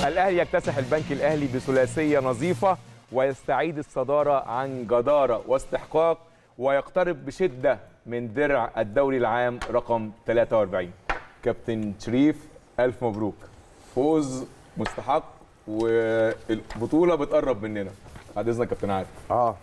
الاهلي يكتسح البنك الاهلي بثلاثيه نظيفه ويستعيد الصداره عن جداره واستحقاق ويقترب بشده من درع الدوري العام رقم 43 كابتن شريف الف مبروك فوز مستحق والبطوله بتقرب مننا بعد اذنك كابتن عادل اه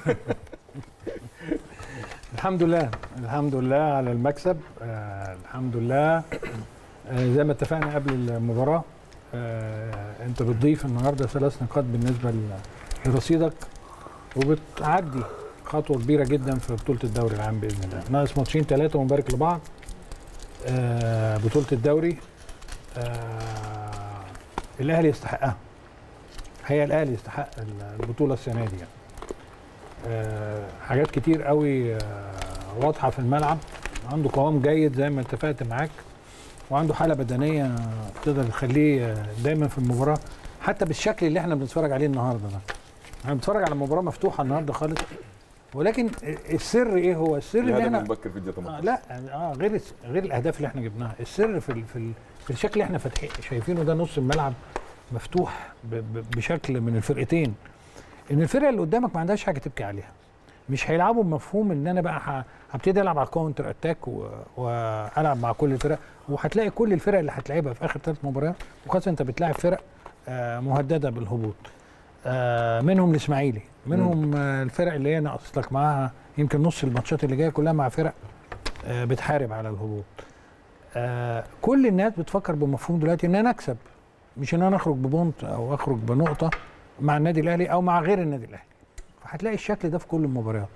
الحمد لله الحمد لله على المكسب آه الحمد لله آه زي ما اتفقنا قبل المباراه آه انت بتضيف النهارده ثلاث نقاط بالنسبه ل- لرصيدك وبتعدي خطوه كبيره جدا في بطوله الدوري العام باذن الله ناقص ماتشين ثلاثه ونبارك لبعض آه بطوله الدوري آه الاهلي يستحقها هي الاهلي يستحق البطوله السنه دي يعني. آه، حاجات كتير قوي آه، واضحه في الملعب عنده قوام جيد زي ما اتفقت معاك وعنده حاله بدنيه تقدر تخليه آه، دايما في المباراه حتى بالشكل اللي احنا بنتفرج عليه النهارده ده احنا بنتفرج على مباراه مفتوحه النهارده خالص ولكن السر ايه هو السر ان الهدف احنا المبكر في الدقيقه آه 18 لا اه غير الس- غير الاهداف اللي احنا جبناها السر في ال في, ال في الشكل اللي احنا فاتحين شايفينه ده نص الملعب مفتوح ب ب بشكل من الفرقتين ان الفرقه اللي قدامك ما عندهاش حاجه تبكي عليها مش هيلعبوا بمفهوم ان انا بقى ه- هبتدي العب على الكاونتر اتاك و- والعب مع كل الفرق وهتلاقي كل الفرق اللي هتلعبها في اخر ثلاث مباريات وخاصه انت بتلاعب فرق آه، مهدده بالهبوط آه، منهم الاسماعيلي منهم آه، الفرق اللي هي ناقص لك معاها يمكن نص الماتشات اللي جايه كلها مع فرق آه، بتحارب على الهبوط آه، كل الناس بتفكر بمفهوم دلوقتي ان انا اكسب مش ان انا اخرج ببونت او اخرج بنقطه مع النادي الاهلي او مع غير النادي الاهلي فهتلاقي الشكل ده في كل المباريات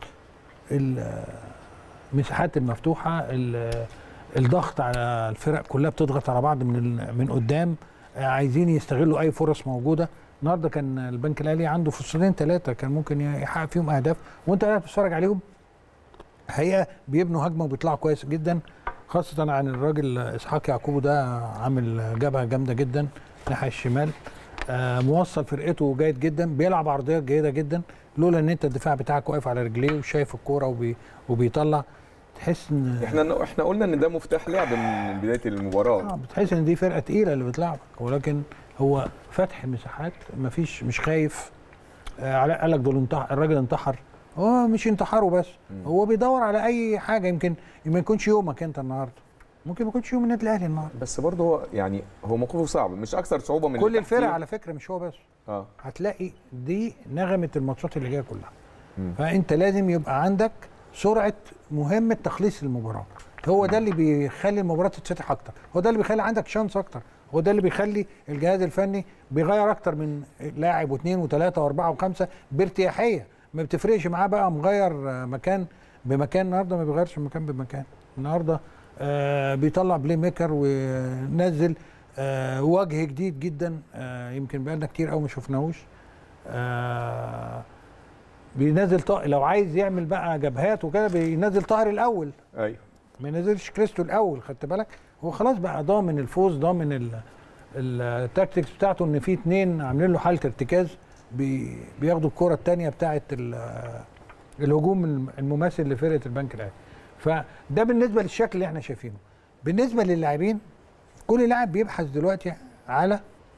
المساحات المفتوحه ال- الضغط على الفرق كلها بتضغط على بعض من ال- من قدام آه، عايزين يستغلوا اي فرص موجوده النهارده كان البنك الاهلي عنده فرصتين ثلاثه كان ممكن يحقق فيهم اهداف وانت قاعد بتتفرج عليهم حقيقه بيبنوا هجمه وبيطلعوا كويس جدا خاصه عن الراجل اسحاق يعقوب ده عامل جبهه جامده جدا ناحيه الشمال آه، موصل فرقته جيد جدا بيلعب عرضيات جيده جدا لولا ان انت الدفاع بتاعك واقف على رجليه وشايف الكوره وبي وبيطلع تحس ان احنا احنا قلنا ان ده مفتاح لعب من بدايه المباراه اه بتحس ان دي فرقه تقيله اللي بتلعبك ولكن هو فتح المساحات مفيش مش خايف آه على قال لك دول انتحر الراجل انتحر هو مش انتحاره بس مم. هو بيدور على اي حاجه يمكن ما يكونش يومك انت النهارده ممكن ما يكونش يوم النادي الاهلي النهارده بس برضه هو يعني هو موقفه صعب مش اكثر صعوبه من كل اللي الفرق تحتيه. على فكره مش هو بس اه هتلاقي دي نغمه الماتشات اللي جايه كلها مم. فانت لازم يبقى عندك سرعه مهمه تخليص المباراه هو ده اللي بيخلي المباراه تتفتح اكتر هو ده اللي بيخلي عندك شانس اكتر هو ده اللي بيخلي الجهاز الفني بيغير اكتر من لاعب واثنين وثلاثه واربعه وخمسه بارتياحيه ما بتفرقش معاه بقى مغير آه، مكان بمكان النهارده ما بيغيرش مكان بمكان النهارده آه بيطلع بلاي ميكر ونزل آه وجه جديد جدا آه يمكن بقالنا كتير قوي ما شفناهوش آه بينزل طاهر لو عايز يعمل بقى جبهات وكده بينزل طاهر الاول ايوه ما ينزلش كريستو الاول خدت بالك هو خلاص بقى ضامن الفوز ضامن ال- التاكتكس بتاعته ان في اتنين عاملين له حاله ارتكاز بي بياخدوا الكره الثانيه بتاعه ال- الهجوم الم- المماثل لفرقه البنك الاهلي فده بالنسبه للشكل اللي احنا شايفينه بالنسبه للاعبين كل لاعب بيبحث دلوقتي على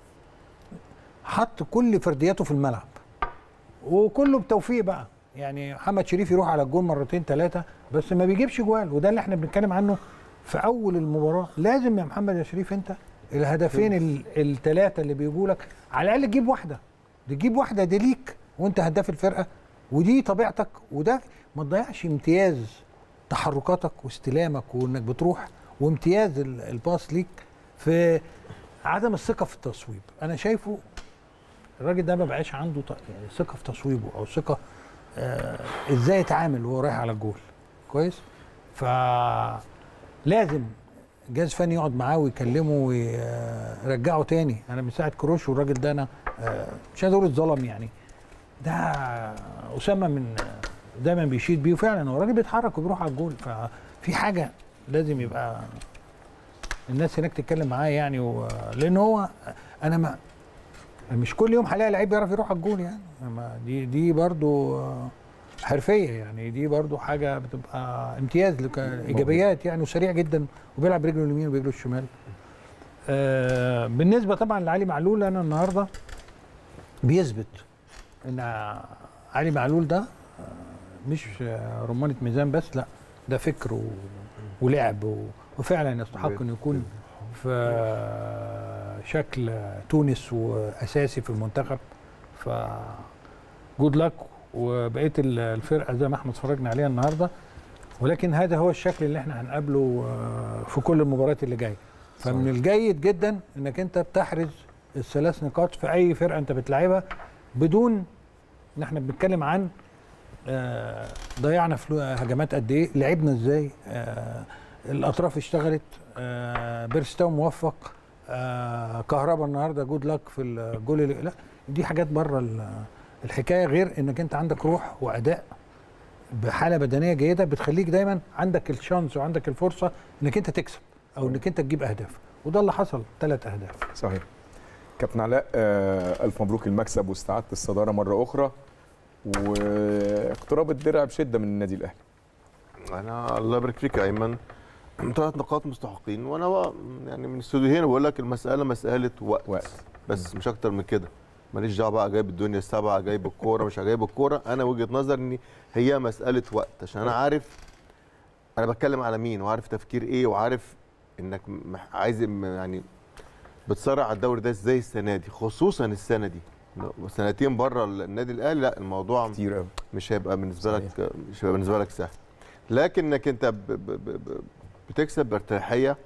حط كل فردياته في الملعب وكله بتوفيق بقى يعني محمد شريف يروح على الجول مرتين ثلاثه بس ما بيجيبش جوال وده اللي احنا بنتكلم عنه في اول المباراه لازم يا محمد يا شريف انت الهدفين الثلاثه اللي بيجوا لك على الاقل تجيب واحده تجيب واحده دي ليك وانت هداف الفرقه ودي طبيعتك وده ما تضيعش امتياز تحركاتك واستلامك وانك بتروح وامتياز ال- الباص ليك في عدم الثقه في التصويب انا شايفه الراجل ده ما بقاش عنده ط- يعني ثقه في تصويبه او ثقه آه ازاي يتعامل وهو رايح على الجول كويس ف لازم جهاز فني يقعد معاه ويكلمه ويرجعه تاني انا من ساعه كروش والراجل ده انا آه مش عايز اقول اتظلم يعني ده اسامه من دايما بيشيد بيه وفعلا هو الراجل بيتحرك وبيروح على الجول ففي حاجه لازم يبقى الناس هناك تتكلم معاه يعني و... لان هو انا ما مش كل يوم هلاقي لعيب بيعرف يروح على الجول يعني ما دي دي برضو آه، حرفيه يعني دي برضو حاجه بتبقى امتياز لك ايجابيات يعني وسريع جدا وبيلعب برجله اليمين وبرجله الشمال آه بالنسبه طبعا لعلي معلول انا النهارده بيثبت ان علي معلول ده آه، مش آه، رمانه ميزان بس لا ده فكر و... ولعب و... وفعلا يستحق انه يكون في آه، شكل تونس واساسي في المنتخب ف جود لك وبقيه ال- الفرقه زي ما احنا اتفرجنا عليها النهارده ولكن هذا هو الشكل اللي احنا هنقابله آه، في كل المباريات اللي جايه فمن الجيد جدا انك انت بتحرز الثلاث نقاط في اي فرقه انت بتلعبها بدون ان احنا بنتكلم عن آه، ضيعنا فلو هجمات قد ايه لعبنا ازاي آه، الاطراف اشتغلت آه، بيرستاو موفق آه، كهربا النهارده جود لك في الجول اللي لا دي حاجات بره ال- الحكايه غير انك انت عندك روح واداء بحاله بدنيه جيده بتخليك دايما عندك الشانس وعندك الفرصه انك انت تكسب او انك انت تجيب اهداف وده اللي حصل ثلاث اهداف صحيح كابتن علاء آه، الف مبروك المكسب واستعاده الصداره مره اخرى واقتراب الدرع بشده من النادي الاهلي انا الله يبارك فيك يا ايمن ثلاث نقاط مستحقين وانا و- يعني من الاستوديو هنا بقول لك المساله مساله وقت, وقت. بس مش اكتر من كده ماليش دعوه بقى جايب الدنيا السبعه جايب الكوره مش جايب الكوره انا وجهه نظري ان هي مساله وقت عشان انا عارف انا بتكلم على مين وعارف تفكير ايه وعارف انك مح- عايز م- يعني بتصارع على الدوري ده ازاي السنه دي خصوصا السنه دي سنتين بره النادي الاهلي لا الموضوع كتير قوي مش هيبقى بالنسبه صحيح. لك مش هيبقى بالنسبه لك سهل لكن انك انت ب ب ب ب بتكسب بارتياحيه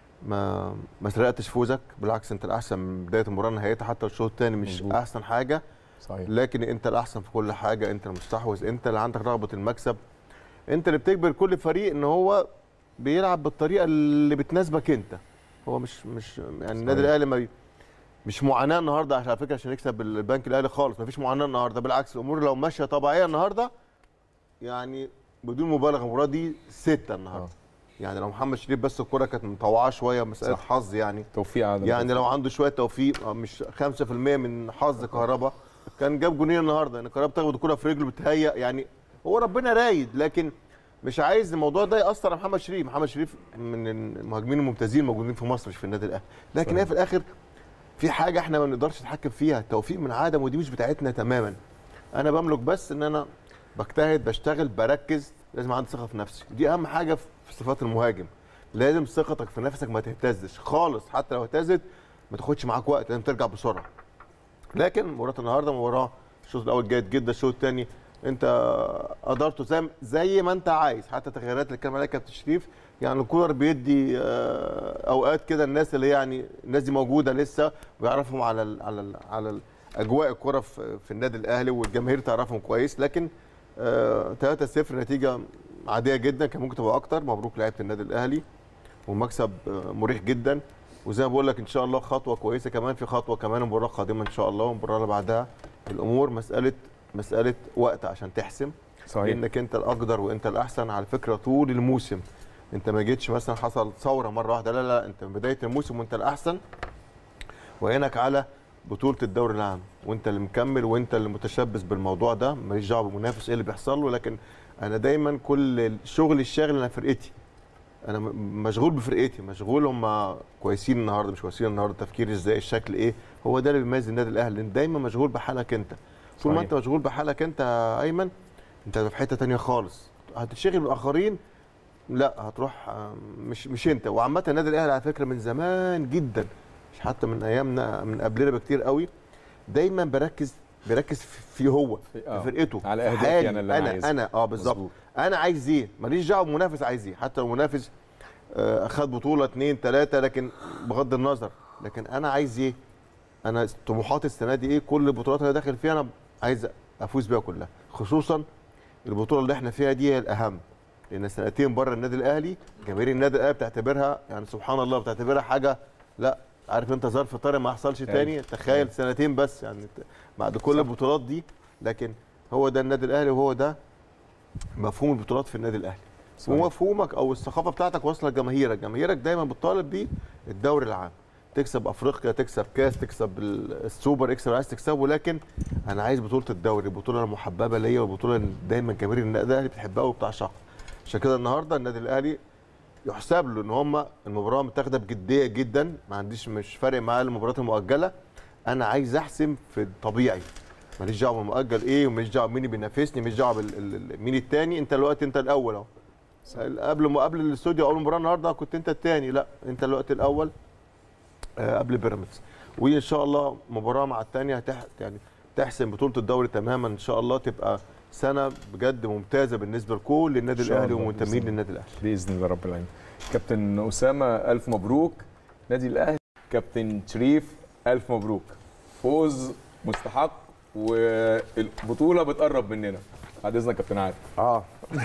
ما ما سرقتش فوزك بالعكس انت الاحسن من بدايه المباراه لنهايتها حتى الشوط الثاني مش مظبوط. احسن حاجه صحيح لكن انت الاحسن في كل حاجه انت المستحوذ انت اللي عندك رغبه المكسب انت اللي بتجبر كل فريق ان هو بيلعب بالطريقه اللي بتناسبك انت هو مش مش يعني النادي الاهلي ما بي- مش معاناه النهارده عشان على فكره عشان يكسب البنك الاهلي خالص ما فيش معاناه النهارده بالعكس الامور لو ماشيه طبيعيه النهارده يعني بدون مبالغه المباراه دي سته النهارده آه. يعني لو محمد شريف بس الكره كانت مطوعاه شويه مساله صح. حظ يعني توفيق عدم يعني توفيق. لو عنده شويه توفيق آه، مش 5% من حظ كهربا كان جاب جونين النهارده يعني كهربا تاخد الكره في رجله بتهيأ يعني هو ربنا رايد لكن مش عايز الموضوع ده ياثر على محمد شريف محمد شريف من المهاجمين الممتازين الموجودين في مصر مش في النادي الاهلي لكن صحيح. هي في الاخر في حاجه احنا ما بنقدرش نتحكم فيها التوفيق من عدم ودي مش بتاعتنا تماما انا بملك بس ان انا بجتهد بشتغل بركز لازم عندي ثقه في نفسي دي اهم حاجه في صفات المهاجم لازم ثقتك في نفسك ما تهتزش خالص حتى لو اهتزت ما تاخدش معاك وقت لازم ترجع بسرعه لكن مباراه النهارده مباراه الشوط الاول جيد جدا الشوط الثاني انت قدرته زي زي ما انت عايز حتى تغييرات اللي كان عليها كابتن شريف يعني الكولر بيدي آه، اوقات كده الناس اللي يعني الناس دي موجوده لسه ويعرفهم على ال على ال على ال اجواء الكره في, في النادي الاهلي والجماهير تعرفهم كويس لكن آه 3-0 نتيجه عاديه جدا كان ممكن تبقى اكتر مبروك لعيبه النادي الاهلي والمكسب آه، مريح جدا وزي ما بقول لك ان شاء الله خطوه كويسه كمان في خطوه كمان المباراه القادمه ان شاء الله والمباراه اللي بعدها الامور مساله مساله وقت عشان تحسم صحيح لانك انت الاقدر وانت الاحسن على فكره طول الموسم انت ما جيتش مثلا حصل ثوره مره واحده لا لا انت من بدايه الموسم وانت الاحسن وعينك على بطوله الدوري العام وانت اللي مكمل وانت اللي متشبث بالموضوع ده ماليش دعوه بالمنافس ايه اللي بيحصل له لكن انا دايما كل الشغل الشاغل انا فرقتي انا م- مشغول بفرقتي مشغول هم كويسين النهارده مش كويسين النهارده تفكير ازاي الشكل ايه هو ده اللي بيميز النادي الاهلي لأن دايما مشغول بحالك انت طول ما صحيح. انت مشغول بحالك انت يا ايمن انت في حته تانية خالص هتشتغل بالاخرين لا هتروح آه، مش مش انت وعامه النادي الاهلي على فكره من زمان جدا مش حتى من ايامنا من قبلنا بكتير قوي دايما بركز بيركز في- فيه هو في- آه. في فرقته على في أهدافي حالي. أنا اللي أنا انا عايزها. انا اه بالظبط مظبوط. انا عايز ايه ماليش دعوه بالمنافس عايز ايه حتى لو منافس آه، خد بطوله اثنين ثلاثه لكن بغض النظر لكن انا عايز ايه انا طموحاتي السنه دي ايه كل البطولات اللي أنا داخل فيها انا عايز افوز بيها كلها خصوصا البطوله اللي احنا فيها دي هي الاهم لان سنتين بره النادي الاهلي جماهير النادي الاهلي بتعتبرها يعني سبحان الله بتعتبرها حاجه لا عارف انت ظرف طارئ ما يحصلش تاني تخيل سنتين بس يعني ت- بعد كل صح. البطولات دي لكن هو ده النادي الاهلي وهو ده مفهوم البطولات في النادي الاهلي صحيح. ومفهومك او الثقافه بتاعتك واصله لجماهيرك جماهيرك دايما بتطالب بيه الدوري العام تكسب افريقيا تكسب كاس تكسب ال- السوبر اكسب اللي عايز تكسبه لكن انا عايز بطوله الدوري البطوله المحببه ليا والبطوله اللي دايما جماهير النادي الاهلي بتحبها وبتعشقها عشان كده النهارده النادي الاهلي يحسب له ان هم المباراه متاخده بجديه جدا ما عنديش مش فارق معايا المباريات المؤجله انا عايز احسم في الطبيعي ماليش دعوه بالمؤجل ايه وماليش دعوه مين اللي بينافسني ماليش دعوه بال- ال- ال- مين التاني انت دلوقتي انت الاول اهو قبل ما قبل الاستوديو اول مباراه النهارده كنت انت التاني لا انت الوقت الاول آه، قبل بيراميدز وان شاء الله مباراه مع الثانيه هتح يعني تحسم بطوله الدوري تماما ان شاء الله تبقى سنه بجد ممتازه بالنسبه لكل النادي إن شاء الاهلي الله، ومنتمين بإذن للنادي الاهلي باذن الله رب العالمين كابتن اسامه الف مبروك نادي الاهلي كابتن شريف الف مبروك فوز مستحق والبطوله بتقرب مننا بعد اذنك يا كابتن عادل اه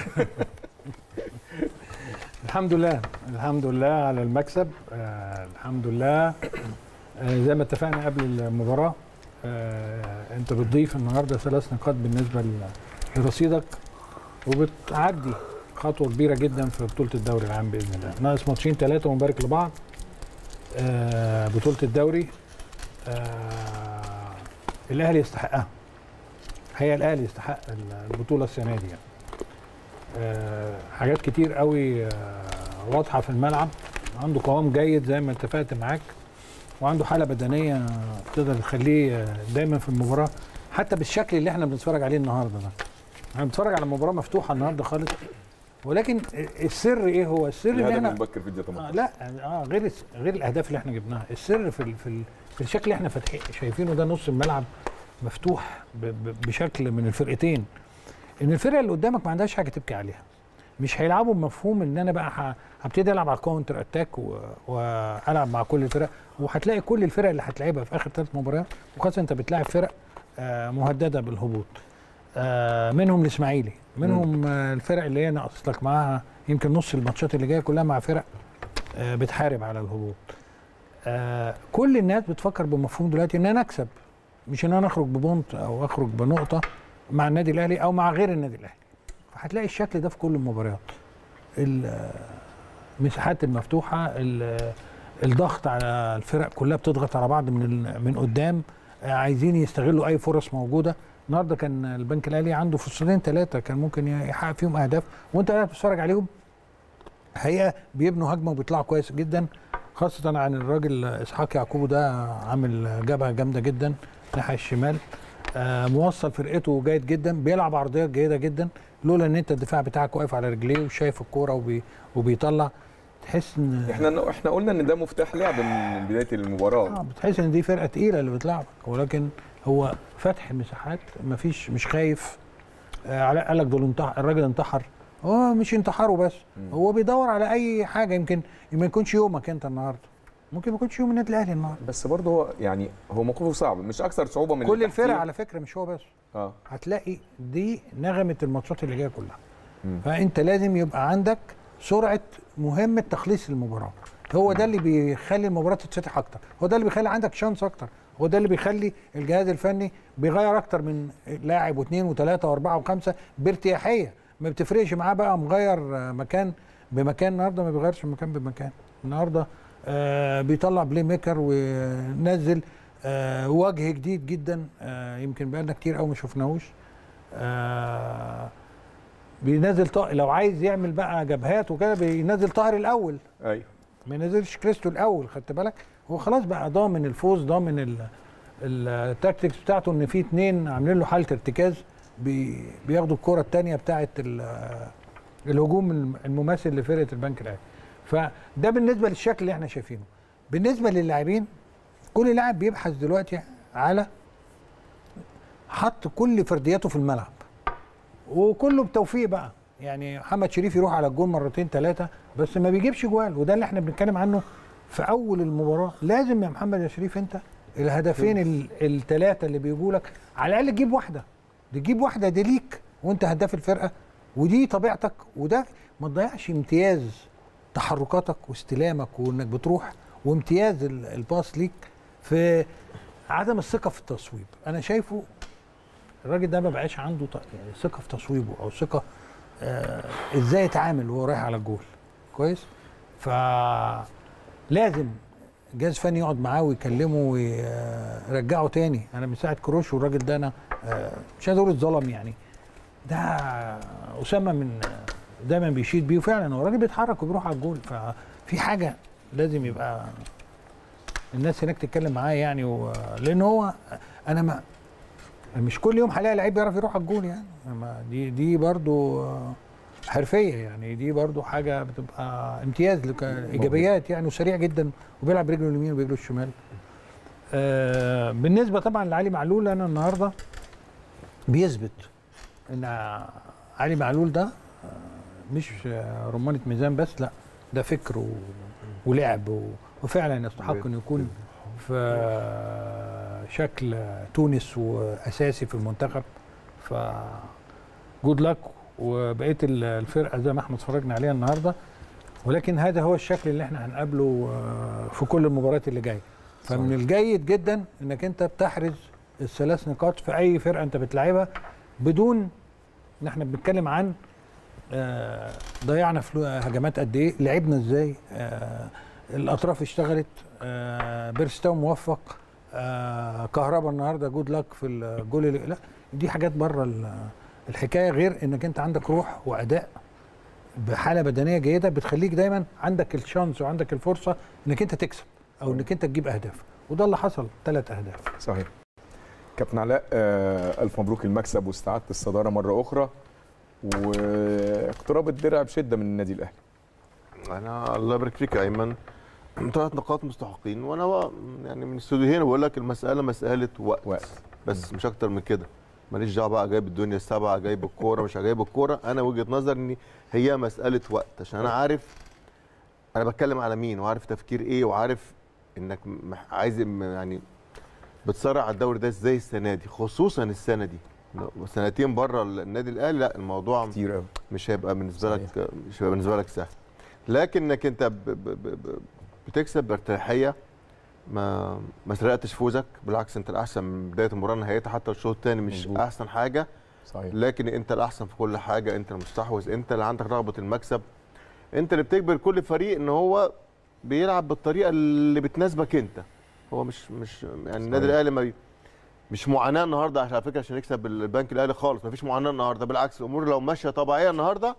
الحمد لله الحمد لله على المكسب آه الحمد لله آه زي ما اتفقنا قبل المباراه آه انت بتضيف النهارده ثلاث نقاط بالنسبه ل- لرصيدك وبتعدي خطوه كبيره جدا في بطوله الدوري العام باذن الله ناقص ماتشين ثلاثه ونبارك لبعض آه بطوله الدوري آه الاهلي يستحقها هي الاهلي يستحق البطوله السنه دي يعني. آه، حاجات كتير قوي آه، واضحه في الملعب عنده قوام جيد زي ما اتفقت معاك وعنده حاله بدنيه تقدر تخليه آه، دايما في المباراه حتى بالشكل اللي احنا بنتفرج عليه النهارده ده احنا بنتفرج على مباراه مفتوحه النهارده خالص ولكن السر ايه هو السر ان الهدف احنا المبكر في الدقيقه آه 18 لا اه غير الس- غير الاهداف اللي احنا جبناها السر في ال في, ال في الشكل اللي احنا فاتحين شايفينه ده نص الملعب مفتوح ب ب بشكل من الفرقتين ان الفرقه اللي قدامك ما عندهاش حاجه تبكي عليها مش هيلعبوا بمفهوم ان انا بقى ه- هبتدي العب على الكاونتر اتاك و- والعب مع كل الفرق وهتلاقي كل الفرق اللي هتلعبها في اخر ثلاث مباريات وخاصه انت بتلاعب فرق آه، مهدده بالهبوط آه، منهم الاسماعيلي منهم آه، الفرق اللي هي ناقص لك معاها يمكن نص الماتشات اللي جايه كلها مع فرق آه، بتحارب على الهبوط آه، كل الناس بتفكر بمفهوم دلوقتي ان انا اكسب مش ان انا اخرج ببونت او اخرج بنقطه مع النادي الاهلي او مع غير النادي الاهلي فهتلاقي الشكل ده في كل المباريات المساحات المفتوحه ال- الضغط على الفرق كلها بتضغط على بعض من ال- من قدام آه، عايزين يستغلوا اي فرص موجوده النهارده كان البنك الاهلي عنده فرصتين ثلاثه كان ممكن يحقق فيهم اهداف وانت قاعد بتتفرج عليهم حقيقه بيبنوا هجمه وبيطلعوا كويس جدا خاصه عن الراجل اسحاق يعقوب ده عامل جبهه جامده جدا ناحيه الشمال آه، موصل فرقته جيد جدا بيلعب عرضيات جيده جدا لولا ان انت الدفاع بتاعك واقف على رجليه وشايف الكوره وبي وبيطلع تحس ان احنا احنا قلنا ان ده مفتاح لعب من بدايه المباراه اه بتحس ان دي فرقه تقيله اللي بتلعبك ولكن هو فتح مساحات مفيش مش خايف آه علاء قال لك دول انتحر الراجل انتحر هو مش انتحاره بس هو بيدور على اي حاجه يمكن ما يكونش يومك انت النهارده ممكن ما يكونش يوم النادي الاهلي النهارده بس برضه هو يعني هو موقفه صعب مش اكثر صعوبه من كل اللي الفرق تحتيه. على فكره مش هو بس اه هتلاقي دي نغمه الماتشات اللي جايه كلها مم. فانت لازم يبقى عندك سرعه مهمه تخليص المباراه هو ده اللي بيخلي المباراه تتفتح اكتر هو ده اللي بيخلي عندك شانس اكتر هو ده اللي بيخلي الجهاز الفني بيغير اكتر من لاعب واثنين وثلاثه واربعه وخمسه بارتياحيه ما بتفرقش معاه بقى مغير آه، مكان بمكان النهارده ما بيغيرش مكان بمكان النهارده آه بيطلع بلاي ميكر ونزل آه وجه جديد جدا آه يمكن بقالنا كتير قوي ما شفناهوش آه بينزل طاهر لو عايز يعمل بقى جبهات وكده بينزل طاهر الاول ايوه ما ينزلش كريستو الاول خدت بالك هو خلاص بقى ضامن الفوز ضامن ال- التاكتكس بتاعته ان في اتنين عاملين له حاله ارتكاز بي بياخدوا الكره الثانيه بتاعه ال- الهجوم الم- المماثل لفرقه البنك الاهلي فده بالنسبه للشكل اللي احنا شايفينه بالنسبه للاعبين كل لاعب بيبحث دلوقتي على حط كل فردياته في الملعب وكله بتوفيق بقى يعني محمد شريف يروح على الجول مرتين ثلاثه بس ما بيجيبش جوال وده اللي احنا بنتكلم عنه في اول المباراه لازم يا محمد يا شريف انت الهدفين الثلاثه اللي بيجوا لك على الاقل تجيب واحده تجيب واحده دي ليك وانت هداف الفرقه ودي طبيعتك وده ما تضيعش امتياز تحركاتك واستلامك وانك بتروح وامتياز ال- الباص ليك في عدم الثقه في التصويب انا شايفه الراجل ده ما بقاش عنده ط- يعني ثقه في تصويبه او ثقه آه ازاي يتعامل وهو رايح على الجول كويس ف لازم جهاز فني يقعد معاه ويكلمه ويرجعه تاني انا من ساعه كروش والراجل ده انا آه، مش عايز اقول اتظلم يعني ده اسامه من دايما بيشيد بيه وفعلا هو الراجل بيتحرك وبيروح على الجول ففي حاجه لازم يبقى الناس هناك تتكلم معاه يعني و... لان هو انا ما مش كل يوم هلاقي لعيب بيعرف يروح على الجول يعني ما دي دي برضو حرفيه يعني دي برضو حاجه بتبقى امتياز لك ايجابيات يعني وسريع جدا وبيلعب برجله اليمين وبرجله الشمال آه بالنسبه طبعا لعلي معلول انا النهارده بيثبت ان علي معلول ده آه، مش آه، رمانه ميزان بس لا ده فكر و... ولعب و... وفعلا يستحق انه يكون في آه، شكل تونس واساسي في المنتخب ف جود لك وبقيه ال- الفرقه زي ما احنا اتفرجنا عليها النهارده ولكن هذا هو الشكل اللي احنا هنقابله آه، في كل المباريات اللي جايه فمن الجيد جدا انك انت بتحرز الثلاث نقاط في اي فرقه انت بتلعبها بدون ان احنا بنتكلم عن آه، ضيعنا فلو هجمات قد ايه لعبنا ازاي آه، الاطراف اشتغلت آه، بيرستاو موفق آه، كهربا النهارده جود لك في الجول اللي لا دي حاجات بره ال- الحكايه غير انك انت عندك روح واداء بحاله بدنيه جيده بتخليك دايما عندك الشانس وعندك الفرصه انك انت تكسب او انك انت تجيب اهداف وده اللي حصل ثلاث اهداف صحيح كابتن علاء آه، الف مبروك المكسب واستعاده الصداره مره اخرى واقتراب الدرع بشده من النادي الاهلي انا الله يبارك فيك يا ايمن ثلاث نقاط مستحقين وانا و- يعني من الاستوديو هنا بقول لك المساله مساله وقت وقت بس مش اكتر من كده ماليش دعوه بقى جايب الدنيا السبعه جايب الكوره مش جايب الكوره انا وجهه نظري ان هي مساله وقت عشان انا عارف انا بتكلم على مين وعارف تفكير ايه وعارف انك مح- عايز م- يعني بتصارع على الدوري ده ازاي السنه دي خصوصا السنه دي سنتين بره النادي الاهلي لا الموضوع كتير قوي مش هيبقى بالنسبه لك مش هيبقى بالنسبه لك سهل لكنك انت ب ب ب ب بتكسب بارتياحيه ما ما سرقتش فوزك بالعكس انت الاحسن من بدايه المباراه لنهايتها حتى الشوط الثاني مش مظبوط. احسن حاجه صحيح لكن انت الاحسن في كل حاجه انت المستحوذ انت اللي عندك رغبه المكسب انت اللي بتجبر كل فريق ان هو بيلعب بالطريقه اللي بتناسبك انت هو مش مش يعني النادي الاهلي ما بي- مش معاناه النهارده عشان على فكره عشان يكسب البنك الاهلي خالص ما فيش معاناه النهارده بالعكس الامور لو ماشيه طبيعيه النهارده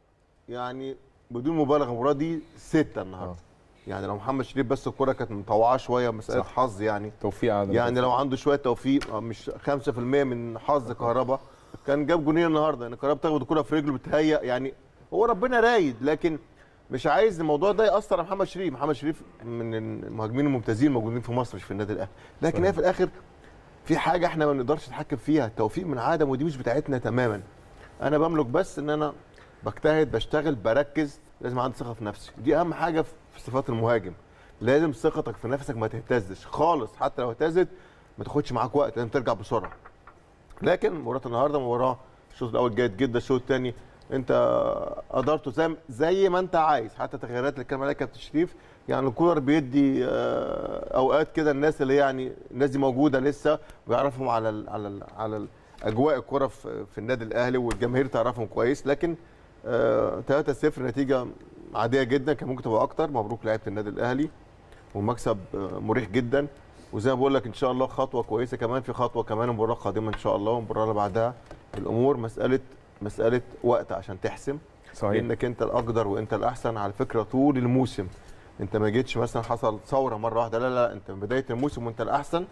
يعني بدون مبالغه المباراه دي سته النهارده آه. يعني لو محمد شريف بس الكره كانت مطوعاه شويه مساله صح. حظ يعني توفيق عدم يعني لو عنده شويه توفيق آه، مش 5% من حظ كهربا كان جاب جونين النهارده يعني كهربا بتاخد الكره في رجله بتهيأ يعني هو ربنا رايد لكن مش عايز الموضوع ده ياثر على محمد شريف محمد شريف من المهاجمين الممتازين الموجودين في مصر مش في النادي الاهلي لكن صحيح. هي في الاخر في حاجه احنا ما بنقدرش نتحكم فيها التوفيق من عدم ودي مش بتاعتنا تماما انا بملك بس ان انا بجتهد بشتغل بركز لازم عندي ثقه في نفسي دي اهم حاجه في صفات المهاجم لازم ثقتك في نفسك ما تهتزش خالص حتى لو اهتزت ما تاخدش معاك وقت لازم ترجع بسرعه لكن مباراه النهارده مباراه الشوط الاول جيد جدا الشوط الثاني انت قدرته زي زي ما انت عايز حتى تغييرات اللي كان عليها كابتن شريف يعني الكولر بيدي آه، اوقات كده الناس اللي يعني الناس دي موجوده لسه ويعرفهم على ال على ال على ال اجواء الكره في, في النادي الاهلي والجماهير تعرفهم كويس لكن آه 3-0 نتيجه عاديه جدا كان ممكن تبقى اكتر مبروك لعيبه النادي الاهلي ومكسب آه، مريح جدا وزي ما بقول لك ان شاء الله خطوه كويسه كمان في خطوه كمان المباراه القادمه ان شاء الله والمباراه اللي بعدها الامور مساله مساله وقت عشان تحسم صحيح لانك انت الاقدر وانت الاحسن على فكره طول الموسم انت ما جيتش مثلا حصل ثوره مره واحده لا لا انت من بدايه الموسم وانت الاحسن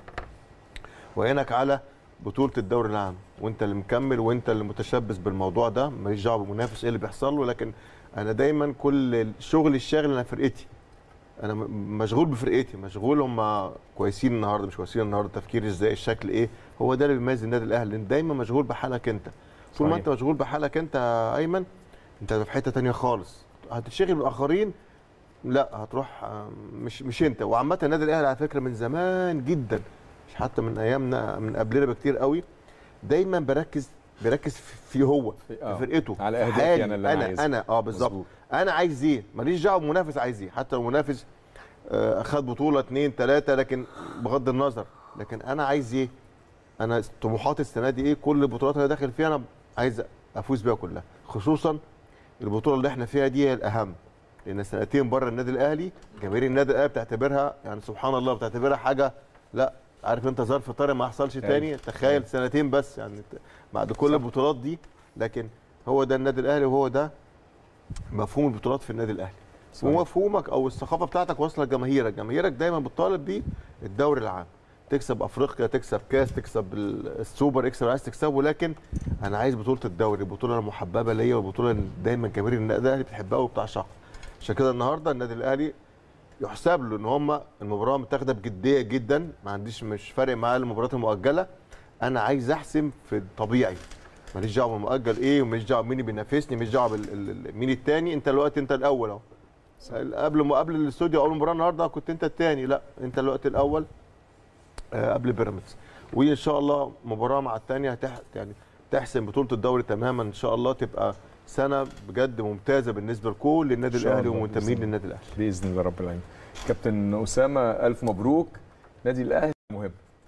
وعينك على بطوله الدوري العام وانت اللي مكمل وانت اللي متشبث بالموضوع ده ماليش دعوه بالمنافس ايه اللي بيحصل له لكن انا دايما كل الشغل الشاغل انا فرقتي انا م- مشغول بفرقتي مشغول هم كويسين النهارده مش كويسين النهارده تفكير ازاي الشكل ايه هو ده اللي بيميز النادي الاهلي لان دايما مشغول بحالك انت طول ما صحيح. انت مشغول بحالك انت يا ايمن انت في حته تانية خالص هتشتغل بالاخرين لا هتروح آه، مش مش انت وعامه النادي الاهلي على فكره من زمان جدا مش حتى من ايامنا من قبلنا بكتير قوي دايما بركز بيركز في هو في- آه. في فرقته على في أهدافي حالي. أنا اللي أنا انا عايزها. انا اه بالظبط مظبوط. انا عايز ايه ماليش دعوه بالمنافس عايز ايه حتى لو منافس آه، خد بطوله اثنين ثلاثه لكن بغض النظر لكن انا عايز ايه انا طموحاتي السنه دي ايه كل البطولات اللي أنا داخل فيها انا عايز افوز بيها كلها خصوصا البطوله اللي احنا فيها دي هي الاهم لان سنتين بره النادي الاهلي جماهير النادي الاهلي بتعتبرها يعني سبحان الله بتعتبرها حاجه لا عارف انت ظرف طارئ ما يحصلش تاني تخيل سنتين بس يعني ت- بعد كل صح. البطولات دي لكن هو ده النادي الاهلي وهو ده مفهوم البطولات في النادي الاهلي صحيح. ومفهومك او الثقافه بتاعتك واصله لجماهيرك جماهيرك دايما بتطالب بيه الدوري العام تكسب افريقيا تكسب كاس تكسب ال- السوبر اكسب اللي عايز تكسبه لكن انا عايز بطوله الدوري البطوله المحببه ليا والبطوله اللي دايما جماهير النادي الاهلي بتحبها وبتعشقها عشان كده النهارده النادي الاهلي يحسب له ان هم المباراه متاخده بجديه جدا ما عنديش مش فارق معايا المباريات المؤجله انا عايز احسم في الطبيعي ماليش دعوه بالمؤجل ايه وماليش دعوه مين اللي بينافسني ماليش دعوه بال- ال- ال- مين التاني انت دلوقتي انت الاول اهو قبل ما قبل الاستوديو اول مباراه النهارده كنت انت الثاني لا انت الوقت الاول آه، قبل بيراميدز وان شاء الله مباراه مع الثانيه هتح يعني تحسم بطوله الدوري تماما ان شاء الله تبقى سنه بجد ممتازه بالنسبه لكل النادي إن شاء الاهلي الله، ومنتمين بإذن للنادي الاهلي باذن الله رب العالمين كابتن اسامه الف مبروك نادي الاهلي مهم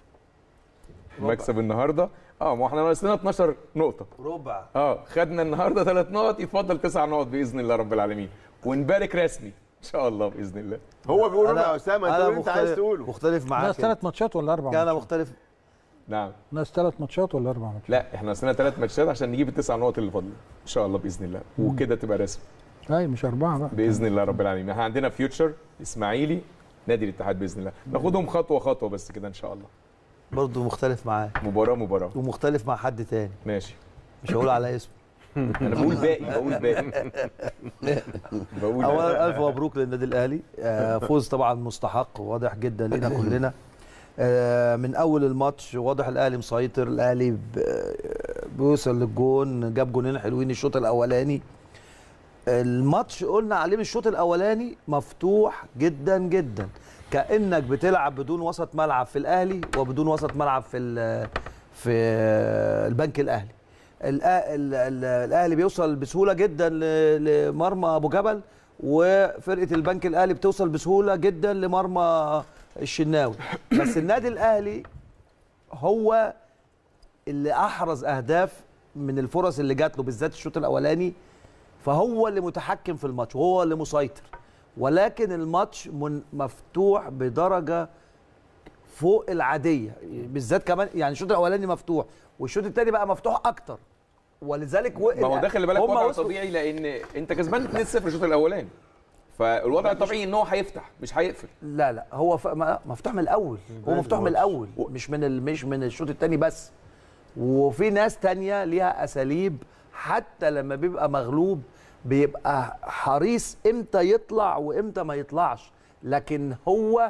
المكسب النهارده اه ما احنا ناقصنا 12 نقطه ربع اه خدنا النهارده ثلاث نقط يفضل تسع نقط باذن الله رب العالمين ونبارك رسمي ان شاء الله باذن الله هو بيقول أنا- يا اسامه انت أنا قول اللي انت عايز مختلف- تقوله مختلف معاك ناقص ثلاث ماتشات ولا اربع كان ماتشات؟ مختلف نعم ناقص ثلاث ماتشات ولا اربع ماتشات؟ لا احنا ناقصنا ثلاث ماتشات عشان نجيب التسع نقط اللي فاضله ان شاء الله باذن الله وكده تبقى رسمي اي مش اربعه بقى باذن الله رب العالمين احنا عندنا فيوتشر اسماعيلي نادي الاتحاد باذن الله ناخدهم خطوه خطوه بس كده ان شاء الله برضه مختلف معاك مباراه مباراه ومختلف مع حد تاني ماشي مش هقول على اسمه انا بقول باقي بقول باقي بقول اولا الف مبروك للنادي الاهلي آه، فوز طبعا مستحق واضح جدا لنا كلنا آه، من اول الماتش واضح الاهلي مسيطر الاهلي ب- بيوصل للجون جاب جونين حلوين الشوط الاولاني الماتش قلنا عليه من الشوط الاولاني مفتوح جدا جدا كانك بتلعب بدون وسط ملعب في الاهلي وبدون وسط ملعب في ال- في البنك الاهلي الأ- ال- ال- الاهلي بيوصل بسهوله جدا ل- لمرمى ابو جبل وفرقه البنك الاهلي بتوصل بسهوله جدا لمرمى الشناوي بس النادي الاهلي هو اللي احرز اهداف من الفرص اللي جات له بالذات الشوط الاولاني فهو اللي متحكم في الماتش وهو اللي مسيطر ولكن الماتش من مفتوح بدرجه فوق العاديه بالذات كمان يعني الشوط الاولاني مفتوح والشوط الثاني بقى مفتوح اكتر ولذلك و... ما هو ده خلي بالك هم وضع وصلوا- طبيعي لان انت كسبان 2-0 الشوط الاولاني فالوضع الطبيعي ان هو هيفتح مش هيقفل لا لا هو ف... ما- مفتوح من الاول هو بداية مفتوح من الماتش. الاول مش من ال... مش من الشوط الثاني بس وفي ناس تانية ليها اساليب حتى لما بيبقى مغلوب بيبقى حريص امتى يطلع وامتى ما يطلعش لكن هو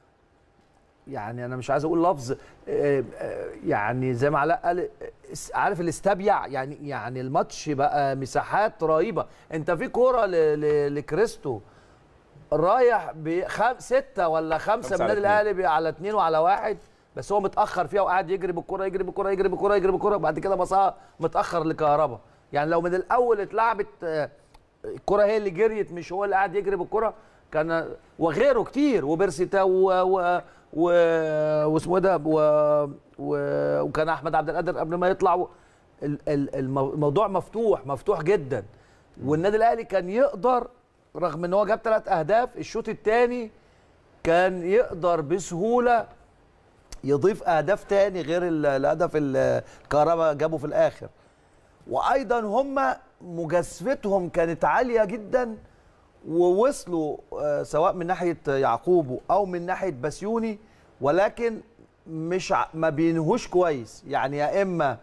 يعني انا مش عايز اقول لفظ آه، آه، يعني زي ما علاء قال اس- عارف الاستبيع يعني يعني الماتش بقى مساحات رهيبه انت في كوره ل- ل- لكريستو رايح بخم... ستة ولا خمسة خمسة من على النادي الاهلي بي- على اتنين وعلى واحد بس هو متأخر فيها وقاعد يجري بالكرة يجري بالكرة يجري بالكرة يجري بالكرة وبعد كده بصها متأخر لكهربا يعني لو من الأول اتلعبت آه، الكرة هي اللي جريت مش هو اللي قاعد يجري بالكرة كان وغيره كتير وبيرسيتا و و و واسمه إيه ده و و وكان احمد عبد القادر قبل ما يطلع و... ال- ال- المو- الموضوع مفتوح مفتوح جدا والنادي الاهلي كان يقدر رغم ان هو جاب ثلاث اهداف الشوط الثاني كان يقدر بسهوله يضيف اهداف تاني غير ال- الهدف ال- الكهرباء جابه في الاخر وايضا هم مجازفتهم كانت عاليه جدا ووصلوا آه، سواء من ناحيه يعقوب او من ناحيه بسيوني ولكن مش ع- ما بينهوش كويس يعني يا اما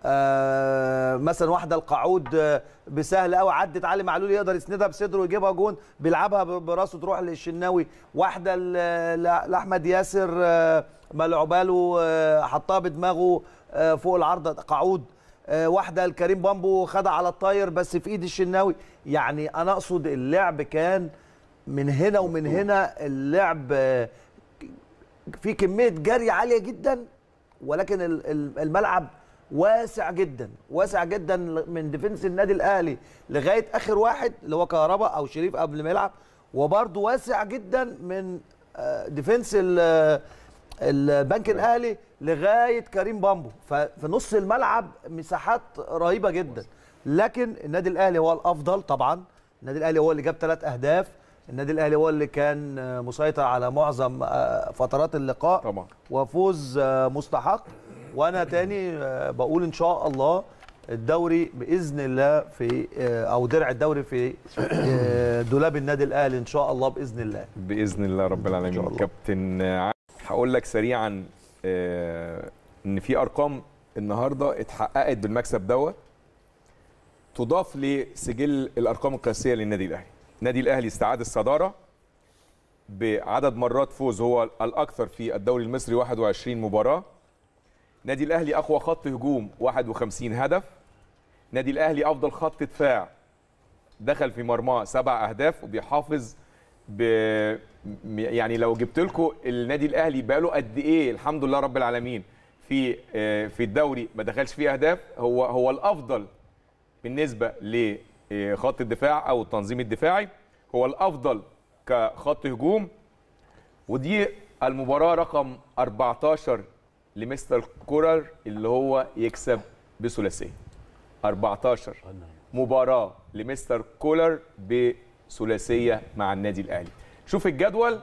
آه مثلا واحده القعود آه، بسهل قوي عدت علي معلول يقدر يسندها بصدره ويجيبها جون بيلعبها ب- براسه تروح للشناوي واحده ل- ل- لاحمد ياسر آه، ملعوباله آه، حطها بدماغه آه، فوق العارضه قعود آه، واحده لكريم بامبو خدها على الطاير بس في ايد الشناوي يعني انا اقصد اللعب كان من هنا ومن هنا اللعب آه، في كميه جري عاليه جدا ولكن ال- ال- الملعب واسع جدا واسع جدا من ديفنس النادي الاهلي لغايه اخر واحد اللي هو كهربا او شريف قبل ما يلعب وبرده واسع جدا من آه، ديفنس ال- البنك الاهلي لغايه كريم بامبو ففي نص الملعب مساحات رهيبه جدا لكن النادي الاهلي هو الافضل طبعا النادي الاهلي هو اللي جاب ثلاث اهداف النادي الاهلي هو اللي كان آه، مسيطر على معظم آه، فترات اللقاء طبعا وفوز آه، مستحق وانا تاني آه، بقول ان شاء الله الدوري باذن الله في آه، او درع الدوري في آه، دولاب النادي الاهلي ان شاء الله باذن الله باذن الله رب العالمين إن شاء الله. كابتن ع- هقول لك سريعا آه، ان في ارقام النهارده اتحققت بالمكسب دوت تضاف لسجل الارقام القياسيه للنادي الاهلي النادي الاهلي استعاد الصداره بعدد مرات فوز هو الاكثر في الدوري المصري 21 مباراه نادي الاهلي اقوى خط هجوم 51 هدف نادي الاهلي افضل خط دفاع دخل في مرماه سبع اهداف وبيحافظ ب م- يعني لو جبت لكم النادي الاهلي بقاله قد ايه الحمد لله رب العالمين في آه، في الدوري ما دخلش فيه اهداف هو هو الافضل بالنسبه لخط الدفاع او التنظيم الدفاعي هو الافضل كخط هجوم ودي المباراه رقم 14 لمستر كولر اللي هو يكسب بثلاثيه 14 مباراه لمستر كولر بثلاثيه مع النادي الاهلي شوف الجدول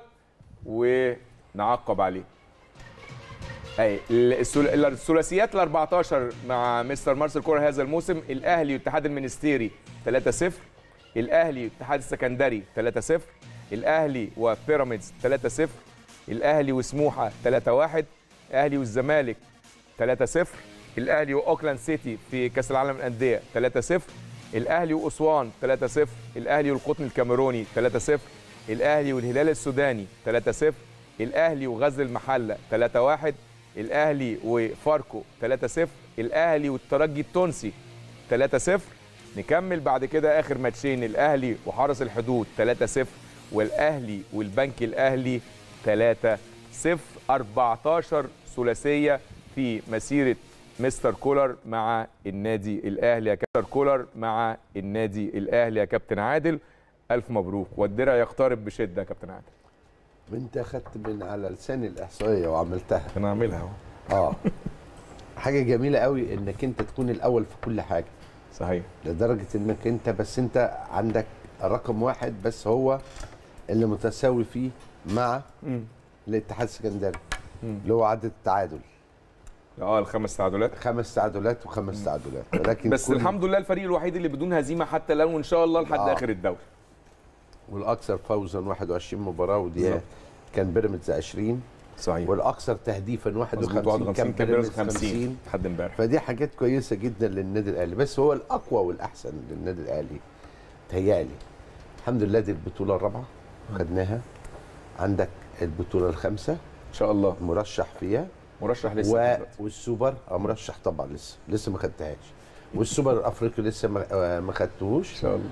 ونعقب عليه اي الثل- الثلاثيات ال 14 مع مستر مارسيل كولر هذا الموسم الاهلي والاتحاد المنستيري 3-0 الاهلي والاتحاد السكندري 3-0 الاهلي وبيراميدز 3-0 الاهلي وسموحه 3-1 الاهلي والزمالك 3-0 الاهلي واوكلاند سيتي في كاس العالم للانديه 3-0 الاهلي واسوان 3-0 الاهلي والقطن الكاميروني 3-0 الاهلي والهلال السوداني 3-0 الاهلي وغزل المحله 3-1 الاهلي وفاركو 3-0 الاهلي والترجي التونسي 3-0 نكمل بعد كده اخر ماتشين الاهلي وحرس الحدود 3-0 والاهلي والبنك الاهلي 3-0 14 ثلاثيه في مسيره مستر كولر مع النادي الاهلي يا كابتن كولر مع النادي الاهلي يا كابتن عادل الف مبروك والدرع يقترب بشده يا كابتن عادل انت اخدت من على لسان الاحصائيه وعملتها انا عاملها اهو اه حاجه جميله قوي انك انت تكون الاول في كل حاجه صحيح لدرجه انك انت بس انت عندك رقم واحد بس هو اللي متساوي فيه مع الاتحاد السكندري اللي هو عدد التعادل اه الخمس تعادلات خمس تعادلات وخمس تعادلات ولكن بس كل- الحمد لله الفريق الوحيد اللي بدون هزيمه حتى الان وان شاء الله لحد آه. اخر الدوري والاكثر فوزا 21 مباراه ودي بالظبط. كان بيراميدز 20 صحيح والاكثر تهديفا مظبوط 51 كان بيراميدز 50 50 لحد امبارح فدي حاجات كويسه جدا للنادي الاهلي بس هو الاقوى والاحسن للنادي الاهلي تهيالي الحمد لله دي البطوله الرابعه خدناها عندك البطوله الخامسه ان شاء الله مرشح فيها مرشح لسه و... دلوقتي. والسوبر اه مرشح طبعا لسه لسه ما خدتهاش والسوبر الافريقي لسه ما آه، ما خدتهوش ان شاء الله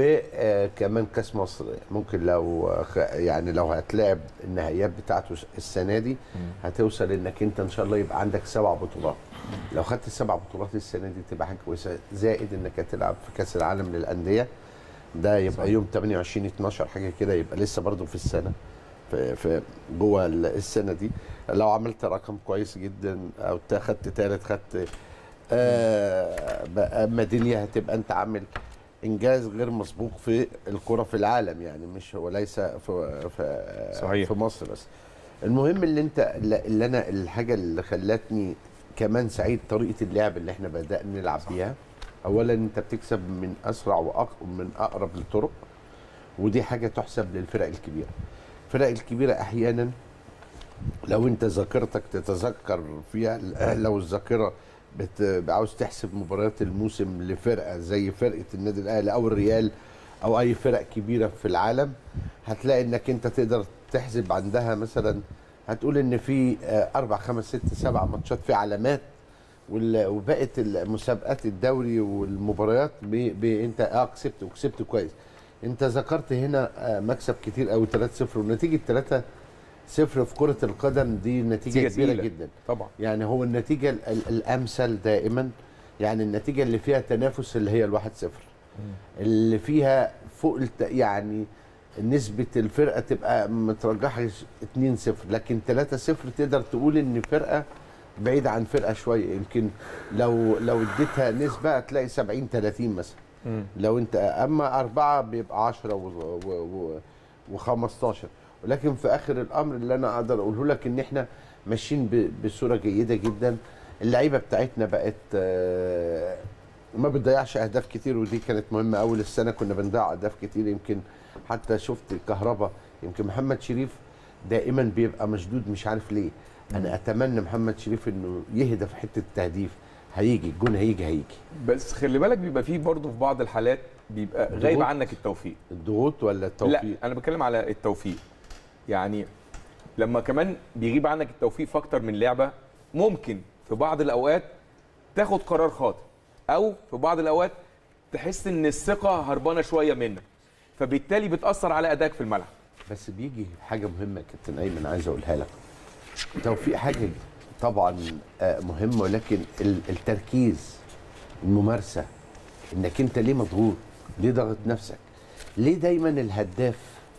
وكمان كاس مصر ممكن لو خ- يعني لو هتلعب النهائيات بتاعته السنه دي هتوصل انك انت ان شاء الله يبقى عندك سبع بطولات لو خدت السبع بطولات السنه دي تبقى حاجه كويسه زائد انك هتلعب في كاس العالم للانديه ده يبقى صحيح. يوم 28 12 حاجه كده يبقى لسه برضه في السنه في, في جوه ال- السنه دي لو عملت رقم كويس جدا او تا- خدت ثالث خدت آه بقى ميداليه هتبقى انت عامل انجاز غير مسبوق في الكره في العالم يعني مش وليس في في صحيح. في مصر بس المهم اللي انت اللي انا الحاجه اللي خلتني كمان سعيد طريقه اللعب اللي احنا بدانا نلعب بيها اولا انت بتكسب من اسرع ومن اقرب للطرق ودي حاجه تحسب للفرق الكبيره الفرق الكبيره احيانا لو انت ذاكرتك تتذكر فيها لو الذاكره بت- عاوز تحسب مباريات الموسم لفرقه زي فرقه النادي الاهلي او الريال او اي فرق كبيره في العالم هتلاقي انك انت تقدر تحسب عندها مثلا هتقول ان في آه، اربع خمس ست سبع ماتشات في علامات وال- وبقت المسابقات الدوري والمباريات ب- ب- انت اه كسبت وكسبت كويس انت ذكرت هنا آه، مكسب كتير قوي 3-0 ونتيجه 3 0 في كره القدم دي نتيجه نتيجة كبيره تقيلة. جدا طبعا يعني هو النتيجه ال- ال- الامثل دائما يعني النتيجه اللي فيها تنافس اللي هي الواحد صفر اللي فيها فوق الت... يعني نسبة الفرقة تبقى مترجحة 2 0 لكن 3 0 تقدر تقول ان فرقة بعيدة عن فرقة شوية يمكن لو لو اديتها نسبة هتلاقي 70 30 مثلا لو انت اما أربعة بيبقى 10 و, و, و, و15 ولكن في اخر الامر اللي انا اقدر اقوله لك ان احنا ماشيين ب- بصوره جيده جدا اللعيبه بتاعتنا بقت آه، ما بتضيعش اهداف كتير ودي كانت مهمه اول السنه كنا بنضيع اهداف كتير يمكن حتى شفت الكهرباء يمكن محمد شريف دائما بيبقى مشدود مش عارف ليه انا اتمنى محمد شريف انه يهدى في حته التهديف هيجي الجون هيجي هيجي بس خلي بالك بيبقى فيه برضه في بعض الحالات بيبقى غايب ضغوط. عنك التوفيق الضغوط ولا التوفيق لا انا بتكلم على التوفيق يعني لما كمان بيغيب عنك التوفيق في اكتر من لعبه ممكن في بعض الاوقات تاخد قرار خاطئ او في بعض الاوقات تحس ان الثقه هربانه شويه منك فبالتالي بتاثر على ادائك في الملعب بس بيجي حاجه مهمه يا كابتن ايمن عايز اقولها لك توفيق حاجه طبعا آه، مهمه ولكن ال- التركيز الممارسه انك انت ليه مضغوط ليه ضاغط نفسك ليه دايما الهداف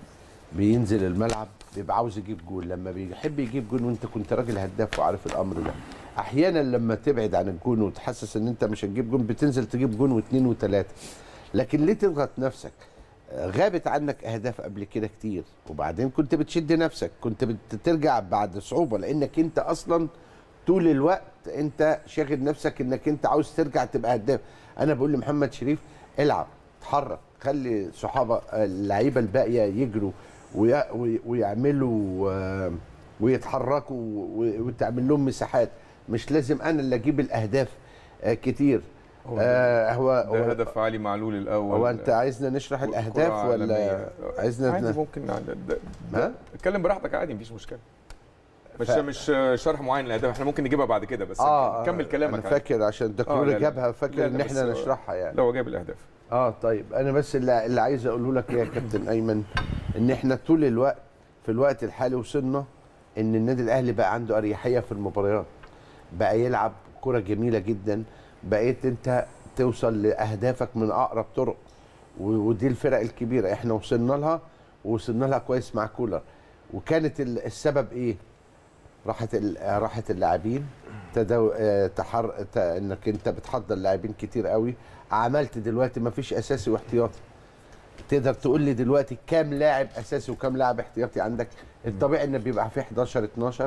بينزل الملعب بيبقى عاوز يجيب جول لما بيحب يجيب جول وانت كنت راجل هداف وعارف الامر ده احيانا لما تبعد عن الجون وتحسس ان انت مش هتجيب جون بتنزل تجيب جون واثنين وثلاثه لكن ليه تضغط نفسك غابت عنك اهداف قبل كده كتير وبعدين كنت بتشد نفسك كنت بترجع بعد صعوبه لانك انت اصلا طول الوقت انت شاغل نفسك انك انت عاوز ترجع تبقى هداف انا بقول لمحمد شريف العب اتحرك خلي صحابه اللعيبه الباقيه يجروا وي- وي- ويعملوا آه، ويتحركوا و- وتعمل لهم مساحات مش لازم انا اللي اجيب الاهداف آه، كتير هو آه هو ده هو- هدف علي معلول الاول هو انت عايزنا نشرح كرة الاهداف ولا عالمية. عايزنا عادي ن- ممكن ده- ده- ها؟ اتكلم براحتك عادي مفيش مشكله مش ف- مش شرح معين للاهداف احنا ممكن نجيبها بعد كده بس كمل كلامك انا عادي. فاكر عشان آه، الدكتور لا، لا. جابها لا، فاكر لا، ان بس احنا هو- نشرحها يعني لا هو جايب الاهداف اه طيب انا بس اللي, اللي عايز اقوله لك يا كابتن ايمن ان احنا طول الوقت في الوقت الحالي وصلنا ان النادي الاهلي بقى عنده اريحيه في المباريات بقى يلعب كره جميله جدا بقيت انت توصل لاهدافك من اقرب طرق و- ودي الفرق الكبيره احنا وصلنا لها ووصلنا لها كويس مع كولر وكانت ال- السبب ايه راحت ال- راحت اللاعبين تدو... آه، تحر... ت... انك انت بتحضر لاعبين كتير قوي عملت دلوقتي ما فيش اساسي واحتياطي تقدر تقول لي دلوقتي كام لاعب اساسي وكام لاعب احتياطي عندك الطبيعي ان بيبقى في 11 12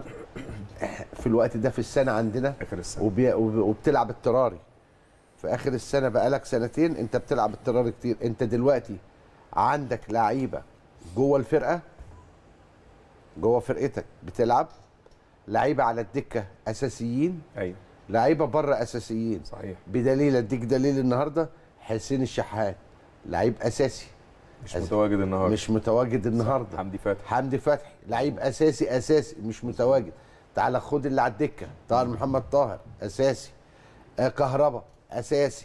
في الوقت ده في السنه عندنا اخر السنه وبي... وب- وبتلعب اضطراري في اخر السنه بقالك سنتين انت بتلعب اضطراري كتير انت دلوقتي عندك لعيبه جوه الفرقه جوه فرقتك بتلعب لعيبه على الدكه اساسيين ايوه لعيبه بره اساسيين صحيح بدليل اديك دليل النهارده حسين الشحات لعيب اساسي مش أز- متواجد النهارده مش متواجد النهارده حمدي فتحي حمدي فتحي لعيب اساسي اساسي مش متواجد تعال خد اللي على الدكه طاهر محمد طاهر اساسي آه كهربا اساسي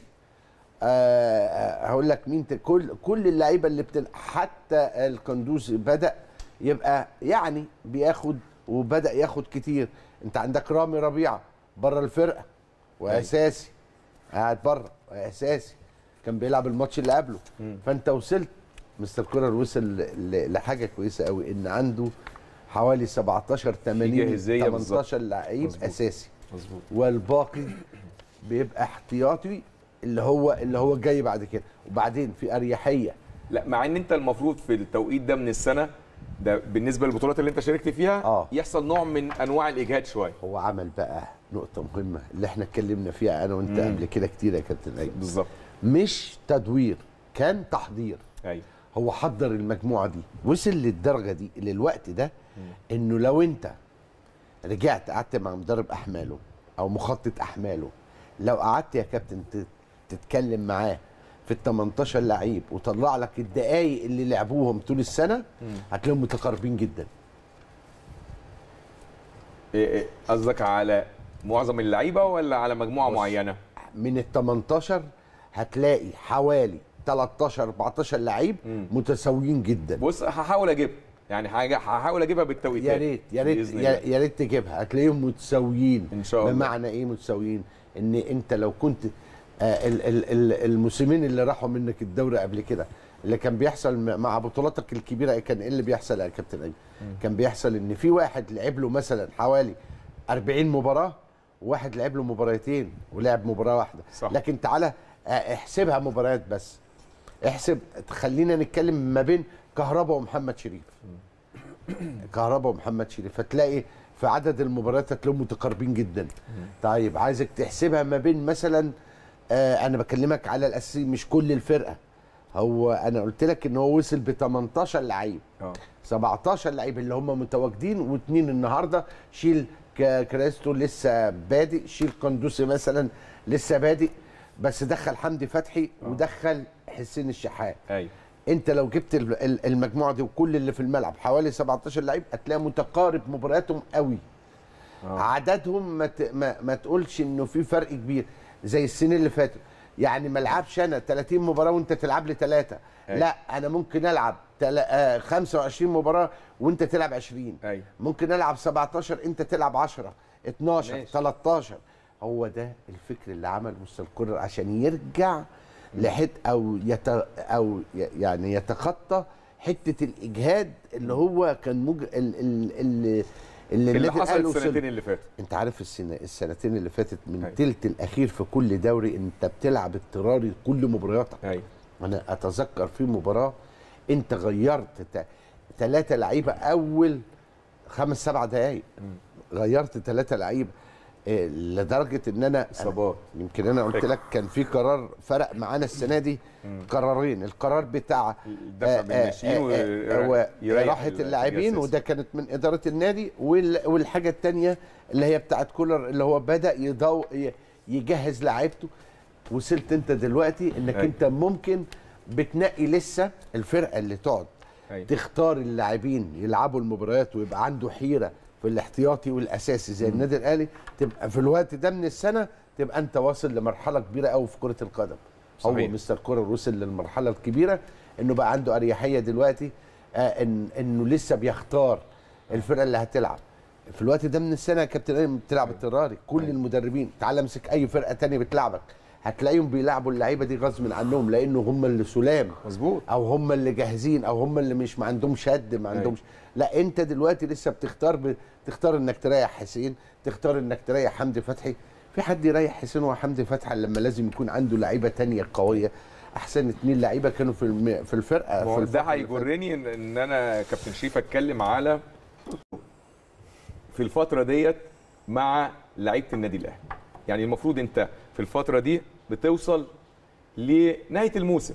آه آه، هقول لك مين ت- كل كل اللعيبه اللي بتل حتى القندوسي بدا يبقى يعني بياخد وبدا ياخد كتير انت عندك رامي ربيعه بره الفرقه واساسي قاعد بره واساسي كان بيلعب الماتش اللي قبله فانت وصلت مستر كولر وصل ل- لحاجه كويسه قوي ان عنده حوالي 17 80 جاهزية بالظبط. 18 لعيب مظبوط. اساسي مظبوط والباقي بيبقى احتياطي اللي هو اللي هو جاي بعد كده وبعدين في اريحيه لا مع ان انت المفروض في التوقيت ده من السنه ده بالنسبه للبطولات اللي انت شاركت فيها آه. يحصل نوع من انواع الاجهاد شويه هو عمل بقى نقطه مهمه اللي احنا اتكلمنا فيها انا وانت مم. قبل كده كتير يا كابتن ايمن بالظبط مش تدوير كان تحضير ايوه هو حضر المجموعه دي وصل للدرجه دي للوقت ده انه لو انت رجعت قعدت مع مدرب احماله او مخطط احماله لو قعدت يا كابتن ت- تتكلم معاه في ال 18 لعيب وطلع لك الدقايق اللي لعبوهم طول السنه هتلاقيهم متقاربين جدا إيه إيه، قصدك على معظم اللعيبه ولا على مجموعه بص. معينه من ال 18 هتلاقي حوالي 13 14 لعيب مم. متساويين جدا بص هحاول اجيبها يعني حاجه هحاول اجيبها بالتوقيتات يا ريت يا ريت بإذن يا, الله. يا ريت تجيبها هتلاقيهم متساويين إن شاء الله. بمعنى ايه متساويين ان انت لو كنت آه ال- ال- ال- الموسمين اللي راحوا منك الدوري قبل كده اللي كان بيحصل م- مع بطولاتك الكبيره كان ايه اللي بيحصل يا كابتن ايمن كان بيحصل ان في واحد لعب له مثلا حوالي 40 مباراه وواحد لعب له مباراتين ولعب مباراه واحده صح. لكن تعالى آه، احسبها مباريات بس احسب خلينا نتكلم ما بين كهربا ومحمد شريف كهربا ومحمد شريف هتلاقي في عدد المباريات هتلاقيهم متقاربين جدا طيب عايزك تحسبها ما بين مثلا آه انا بكلمك على الاساسي مش كل الفرقه هو انا قلت لك ان هو وصل ب 18 لعيب اه 17 لعيب اللي هم متواجدين واثنين النهارده شيل ك- كريستو لسه بادئ شيل قندوسي مثلا لسه بادئ بس دخل حمدي فتحي ودخل حسين الشحات ايوه انت لو جبت ال- ال- المجموعه دي وكل اللي في الملعب حوالي 17 لعيب هتلاقي متقارب مبارياتهم قوي آه. عددهم ما, ت... ما, ما تقولش انه في فرق كبير زي السنين اللي فاتت يعني ما العبش انا 30 مباراه وانت تلعب لي ثلاثه أيوة. لا انا ممكن العب تل... آه 25 مباراه وانت تلعب 20 ايوه ممكن العب 17 انت تلعب 10 12 ماشي. 13 هو ده الفكر اللي عمل مستر كولر عشان يرجع لحت او يت او ي- يعني يتخطى حته الاجهاد اللي هو كان مج... ال... ال... ال... اللي اللي النادي حصل الأهلي وصل- السنتين اللي فاتوا انت عارف السنة السنتين اللي فاتت من أيوة. التلت الاخير في كل دوري انت بتلعب اضطراري كل مبارياتك ايوه انا اتذكر في مباراه انت غيرت ثلاثه لعيبه اول خمس سبع دقائق غيرت ثلاثه لعيبه إيه، لدرجه ان انا اصابات يمكن انا قلت لك كان في قرار فرق معانا السنه دي قرارين القرار بتاع الدفع بالناشئين ويريح راحه اللاعبين الأساسي. وده كانت من اداره النادي وال- والحاجه الثانيه اللي هي بتاعت كولر اللي هو بدا يضو ي- يجهز لعيبته وصلت انت دلوقتي انك أيوة. انت ممكن بتنقي لسه الفرقه اللي تقعد أيوة. تختار اللاعبين يلعبوا المباريات ويبقى عنده حيره في الاحتياطي والاساسي زي النادي الاهلي تبقى في الوقت ده من السنه تبقى انت واصل لمرحله كبيره قوي في كره القدم هو صحيح. مستر كولر وصل للمرحله الكبيره انه بقى عنده اريحيه دلوقتي آه إن انه لسه بيختار الفرقه اللي هتلعب في الوقت ده من السنه يا كابتن ايمن بتلعب اضطراري كل المدربين تعال امسك اي فرقه تانية بتلعبك هتلاقيهم بيلعبوا اللعيبه دي غصب عنهم لانه هم اللي سلام مظبوط او هم اللي جاهزين او هم اللي مش ما عندهمش شد ما عندهمش لا انت دلوقتي لسه بتختار ب... تختار انك تريح حسين تختار انك تريح حمدي فتحي في حد يريح حسين وحمدي فتحي لما لازم يكون عنده لعيبه تانية قويه احسن اتنين لعيبه كانوا في الم... في الفرقه ما هو في ده الفترة اللي فاتت. هيجرني ان إن انا كابتن شريف اتكلم على في الفتره ديت مع لعيبه النادي الاهلي يعني المفروض انت في الفتره دي بتوصل لنهايه الموسم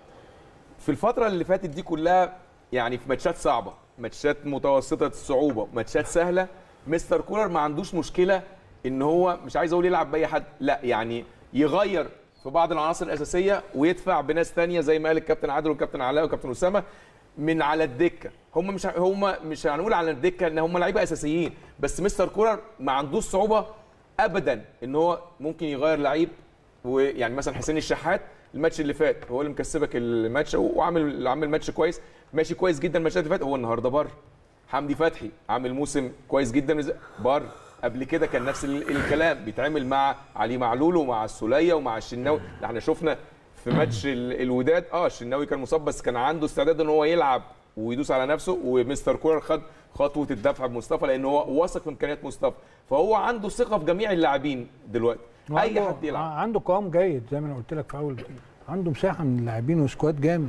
في الفتره اللي فاتت دي كلها يعني في ماتشات صعبه ماتشات متوسطه الصعوبه ماتشات سهله مستر كولر ما عندوش مشكله ان هو مش عايز اقول يلعب باي حد لا يعني يغير في بعض العناصر الاساسيه ويدفع بناس تانية زي ما قال الكابتن عادل والكابتن علاء والكابتن اسامه من على الدكه هم مش هم مش هنقول على الدكه ان هم لعيبه اساسيين بس مستر كولر ما عندوش صعوبه ابدا ان هو ممكن يغير لعيب ويعني مثلا حسين الشحات الماتش اللي فات هو اللي مكسبك الماتش وعامل عامل ماتش كويس ماشي كويس جدا الماتش اللي فات هو النهارده بره حمدي فتحي عامل موسم كويس جدا بره قبل كده كان نفس ال- الكلام بيتعمل مع علي معلول ومع السوليه ومع الشناوي ده احنا شفنا في ماتش ال- الوداد اه الشناوي كان مصاب بس كان عنده استعداد ان هو يلعب ويدوس على نفسه ومستر كولر خد خطوه الدفع بمصطفى لان هو واثق في امكانيات مصطفى فهو عنده ثقه في جميع اللاعبين دلوقتي اي عنده- حد يلعب عنده قوام جيد زي ما انا قلت لك في اول عنده مساحه من اللاعبين وسكواد جامد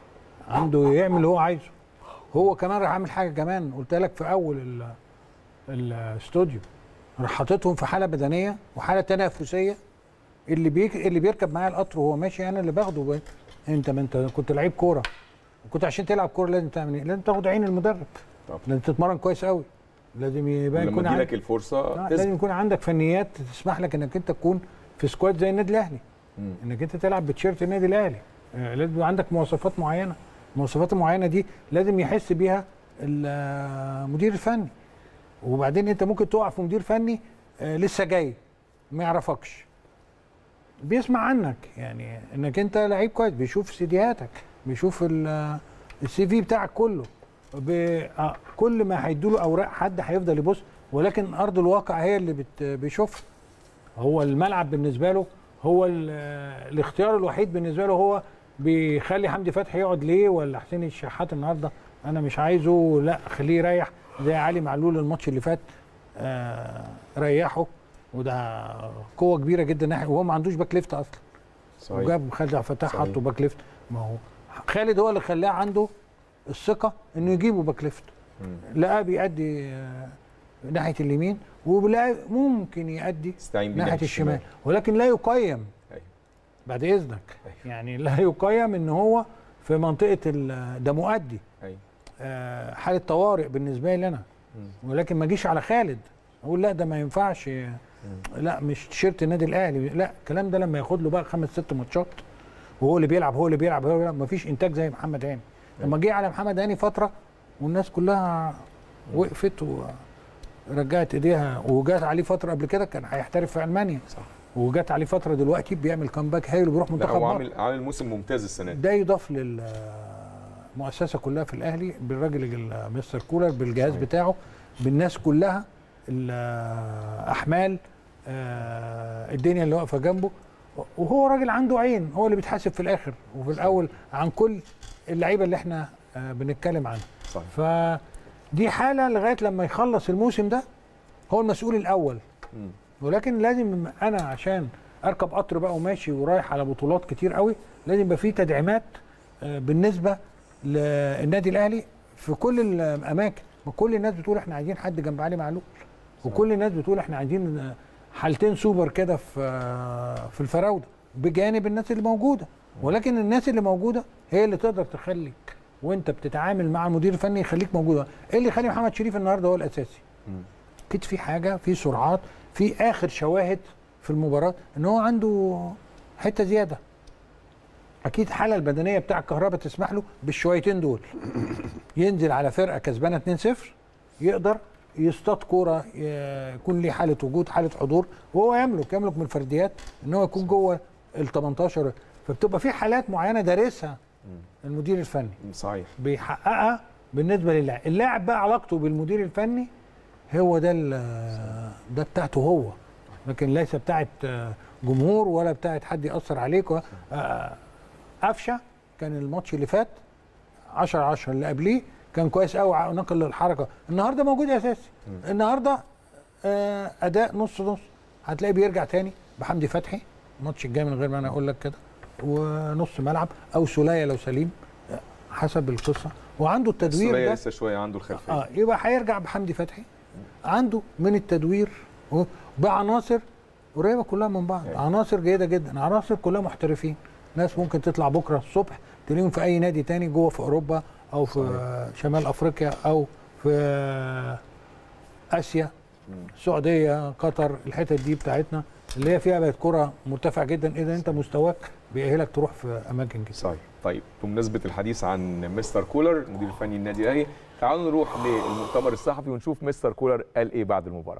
عنده يعمل اللي هو عايزه هو كمان راح عامل حاجه كمان قلت لك في اول ال- الاستوديو راح حاططهم في حاله بدنيه وحاله تنافسيه اللي بيك اللي بيركب معايا القطر وهو ماشي انا اللي باخده بقى. انت ما انت كنت لعيب كوره وكنت عشان تلعب كوره لازم تعمل ايه؟ لازم تاخد عين المدرب طبعا. لازم تتمرن كويس قوي لازم يبقى لما يكون تجي عندك لك الفرصه آه، لازم تثبت يكون عندك فنيات تسمح لك انك انت تكون في سكواد زي النادي الاهلي مم. انك انت تلعب بتشيرت النادي الاهلي آه، لازم يبقى عندك مواصفات معينه المواصفات المعينه دي لازم يحس بيها المدير الفني وبعدين انت ممكن تقع في مدير فني آه، لسه جاي ما يعرفكش بيسمع عنك يعني انك انت لعيب كويس بيشوف سيديهاتك بيشوف ال- السي في بتاعك كله ب- آه، كل ما هيدوله اوراق حد هيفضل يبص ولكن ارض الواقع هي اللي بت- بيشوفها هو الملعب بالنسبه له هو ال- آه، الاختيار الوحيد بالنسبه له هو بيخلي حمدي فتحي يقعد ليه ولا حسين الشحات النهارده انا مش عايزه لا خليه يريح زي علي معلول الماتش اللي فات آه ريحه وده قوه كبيره جدا ناحيه وهو ما عندوش باك ليفت اصلا صحيح وجاب خالد عبد الفتاح صحيح. حطه باك ليفت ما هو خالد هو اللي خلاه عنده الثقه انه يجيبه باك ليفت لقاه بيأدي آه، ناحيه اليمين ولقاه ممكن يأدي استعين بيه ناحيه الشمال ولكن لا يقيم أيوة. بعد اذنك يعني لا يقيم ان هو في منطقه ال- ده مؤدي أيوة. آه، حاله طوارئ بالنسبه لي انا ولكن ما اجيش على خالد اقول لا ده ما ينفعش لا مش تيشيرت النادي الاهلي لا الكلام ده لما ياخد له بقى خمس ست ماتشات وهو اللي بيلعب هو اللي بيلعب هو اللي بيلعب مفيش انتاج زي محمد هاني لما جه على محمد هاني فتره والناس كلها وقفت ورجعت ايديها وجات عليه فتره قبل كده كان هيحترف في المانيا صح. وجات عليه فتره دلوقتي بيعمل كامباك هايل وبيروح لا منتخب هو مصر عامل عامل موسم ممتاز السنه دي ده يضاف للمؤسسه كلها في الاهلي بالراجل ال- مستر كولر بالجهاز صحيح. بتاعه بالناس كلها الاحمال آه، الدنيا اللي واقفه جنبه وهو راجل عنده عين هو اللي بيتحاسب في الاخر وفي الاول عن كل اللعيبه اللي احنا آه، بنتكلم عنها صحيح فدي حاله لغايه لما يخلص الموسم ده هو المسؤول الاول مم. ولكن لازم انا عشان اركب قطر بقى وماشي ورايح على بطولات كتير قوي لازم يبقى في تدعيمات آه، بالنسبه للنادي الاهلي في كل الاماكن وكل الناس بتقول احنا عايزين حد جنب علي معلول وكل الناس بتقول احنا عايزين آه، حالتين سوبر كده في آه، في الفراوده بجانب الناس اللي موجوده ولكن الناس اللي موجوده هي اللي تقدر تخليك وانت بتتعامل مع المدير الفني يخليك موجود ايه اللي يخلي محمد شريف النهارده هو الاساسي اكيد في حاجه في سرعات في اخر شواهد في المباراه ان هو عنده حته زياده اكيد الحاله البدنيه بتاع الكهرباء تسمح له بالشويتين دول ينزل على فرقه كسبانه 2-0 يقدر يصطاد كوره ي- يكون ليه حاله وجود حاله حضور وهو يملك يملك من الفرديات ان هو يكون جوه ال 18 فبتبقى في حالات معينه دارسها المدير الفني صحيح بيحققها بالنسبه للاعب اللاعب بقى علاقته بالمدير الفني هو ده ال- ده بتاعته هو لكن ليس بتاعت آه، جمهور ولا بتاعت حد ياثر عليك و- آه، قفشه كان الماتش اللي فات 10 10 اللي قبليه كان كويس قوي نقل للحركه النهارده موجود اساسي النهارده آه، اداء نص نص هتلاقيه بيرجع تاني بحمدي فتحي الماتش الجاي من غير ما انا اقول لك كده ونص ملعب او سوليه لو سليم آه، حسب القصه وعنده التدوير السولية ده لسه شويه عنده الخلفيه اه يبقى هيرجع بحمدي فتحي عنده من التدوير و- بعناصر قريبه كلها من بعض أيوة. عناصر جيده جدا عناصر كلها محترفين ناس ممكن تطلع بكره الصبح تلاقيهم في اي نادي تاني جوه في اوروبا او في صحيح. شمال افريقيا او في اسيا السعوديه قطر الحتت دي بتاعتنا اللي هي فيها بقت كره مرتفعه جدا اذا انت مستواك بيأهلك تروح في اماكن كتير صحيح طيب بمناسبه الحديث عن مستر كولر المدير الفني النادي الاهلي تعالوا نروح للمؤتمر الصحفي ونشوف مستر كولر قال ايه بعد المباراه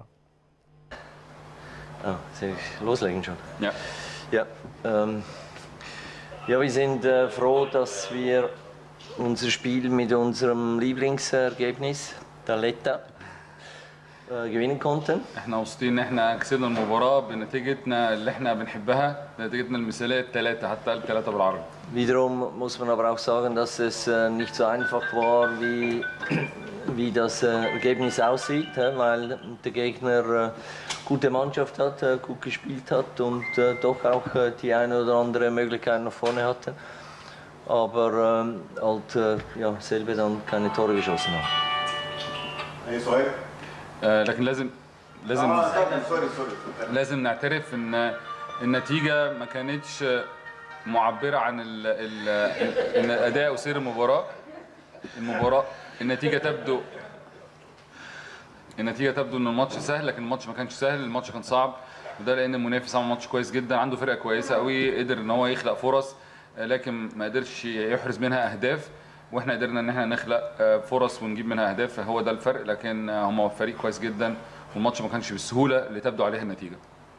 Ah, soll ich loslegen schon? Ja. Ja, ähm, ja wir sind äh, froh, dass wir unser Spiel mit unserem Lieblingsergebnis, der Letta, äh, gewinnen konnten. احنا مبسوطين ان احنا كسبنا المباراه بنتيجتنا اللي احنا بنحبها نتيجتنا المثاليه الثلاثه حتى قال ثلاثه بالعربي Wiederum muss man aber auch sagen, dass es äh, nicht so einfach war, wie, wie das äh, Ergebnis aussieht, hä, weil der Gegner äh, gute Mannschaft hat, äh, gut gespielt hat und äh, doch auch äh, die eine oder andere Möglichkeit nach vorne hatte. Aber ähm, halt äh, ja, selber dann keine Tore geschossen haben. اي سؤال؟ آه لكن لازم لازم اه سوري سوري لازم نعترف ان النتيجه ما كانتش معبره عن ال ال ان اداء وسير المباراه المباراه النتيجه تبدو النتيجه تبدو ان الماتش سهل لكن الماتش ما كانش سهل الماتش كان صعب وده لان المنافس عمل ماتش كويس جدا عنده فرقه كويسه قوي قدر ان هو يخلق فرص آه، لكن ما قدرش يحرز منها اهداف واحنا قدرنا ان احنا نخلق آه، فرص ونجيب منها اهداف فهو ده الفرق لكن آه، هم فريق كويس جدا والماتش ما كانش بالسهوله اللي تبدو عليها النتيجه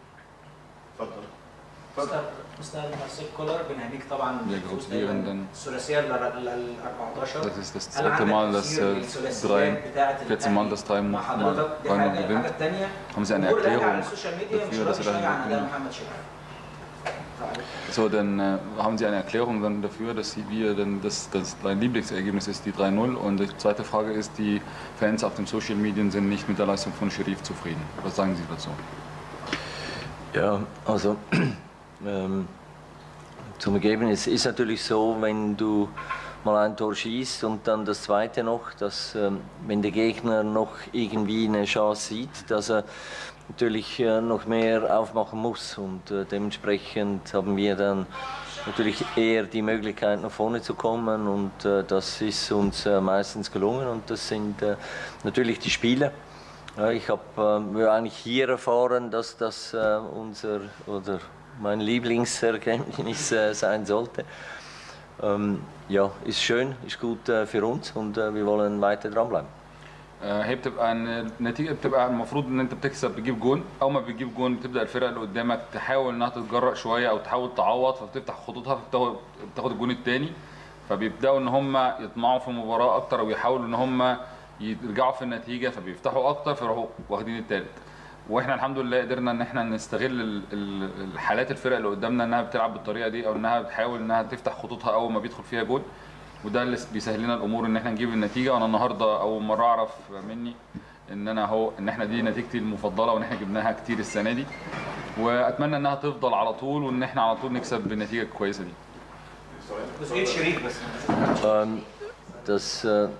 اتفضل مستر مارسيل كولر بنهنيك طبعا Ja, بالفوز gratulieren دايما dann. الثلاثيه ال 14 Das ist das هل zweite عندك Mal, dass تفسير äh, للثلاثيات drei, بتاعة 14 Mal الأهلي das drei مع Mal حضرتك دي 3 حاجه gewinnt. الحاجه الثانيه Haben Sie eine جمهور الأهلي على Erklärung السوشيال ميديا مش dafür, راضي dass Sie شويه عن اداء dahin محمد شريف So, dann äh, haben Sie eine Erklärung dann dafür, dass Sie, wir dann das, das dein Lieblingsergebnis ist die 3-0 und die zweite Frage ist, die Fans auf den Social Medien sind nicht mit der Leistung von Sherif zufrieden. Was sagen Sie dazu? Ja, also ähm, zum Ergebnis ist natürlich so, wenn du mal ein Tor schießt und dann das zweite noch, dass ähm, wenn der Gegner noch irgendwie eine Chance sieht, dass er natürlich äh, noch mehr aufmachen muss und äh, dementsprechend haben wir dann natürlich eher die Möglichkeit nach vorne zu kommen und äh, das ist uns äh, meistens gelungen und das sind äh, natürlich die Spieler. Ja, ich habe äh, eigentlich hier erfahren, dass das äh, unser oder mein Lieblingserkenntnis äh, sein sollte. Ähm, ja, ist schön, ist gut äh, für uns und äh, wir wollen weiter dranbleiben. آه، هي بتبقى ان النتيجه بتبقى المفروض ان انت بتكسب بتجيب جون اول ما بتجيب جون بتبدا الفرقه اللي قدامك تحاول انها تتجرأ شويه او تحاول تعوض فبتفتح خطوطها فبتاخد بتاخد الجون الثاني فبيبداوا ان هم يطمعوا في المباراه اكتر او يحاولوا ان هم يرجعوا في النتيجه فبيفتحوا اكتر فيروحوا واخدين الثالث واحنا الحمد لله قدرنا ان احنا نستغل ال- ال- الحالات الفرق اللي قدامنا انها بتلعب بالطريقه دي او انها بتحاول انها تفتح خطوطها اول ما بيدخل فيها جون وده اللي بيسهل لنا الامور ان احنا نجيب النتيجه وانا النهارده اول مره اعرف مني ان انا هو ان احنا دي نتيجتي المفضله وان احنا جبناها كتير السنه دي واتمنى انها تفضل على طول وان احنا على طول نكسب بالنتيجه الكويسه دي جزئيه شريك بس Ähm, das äh,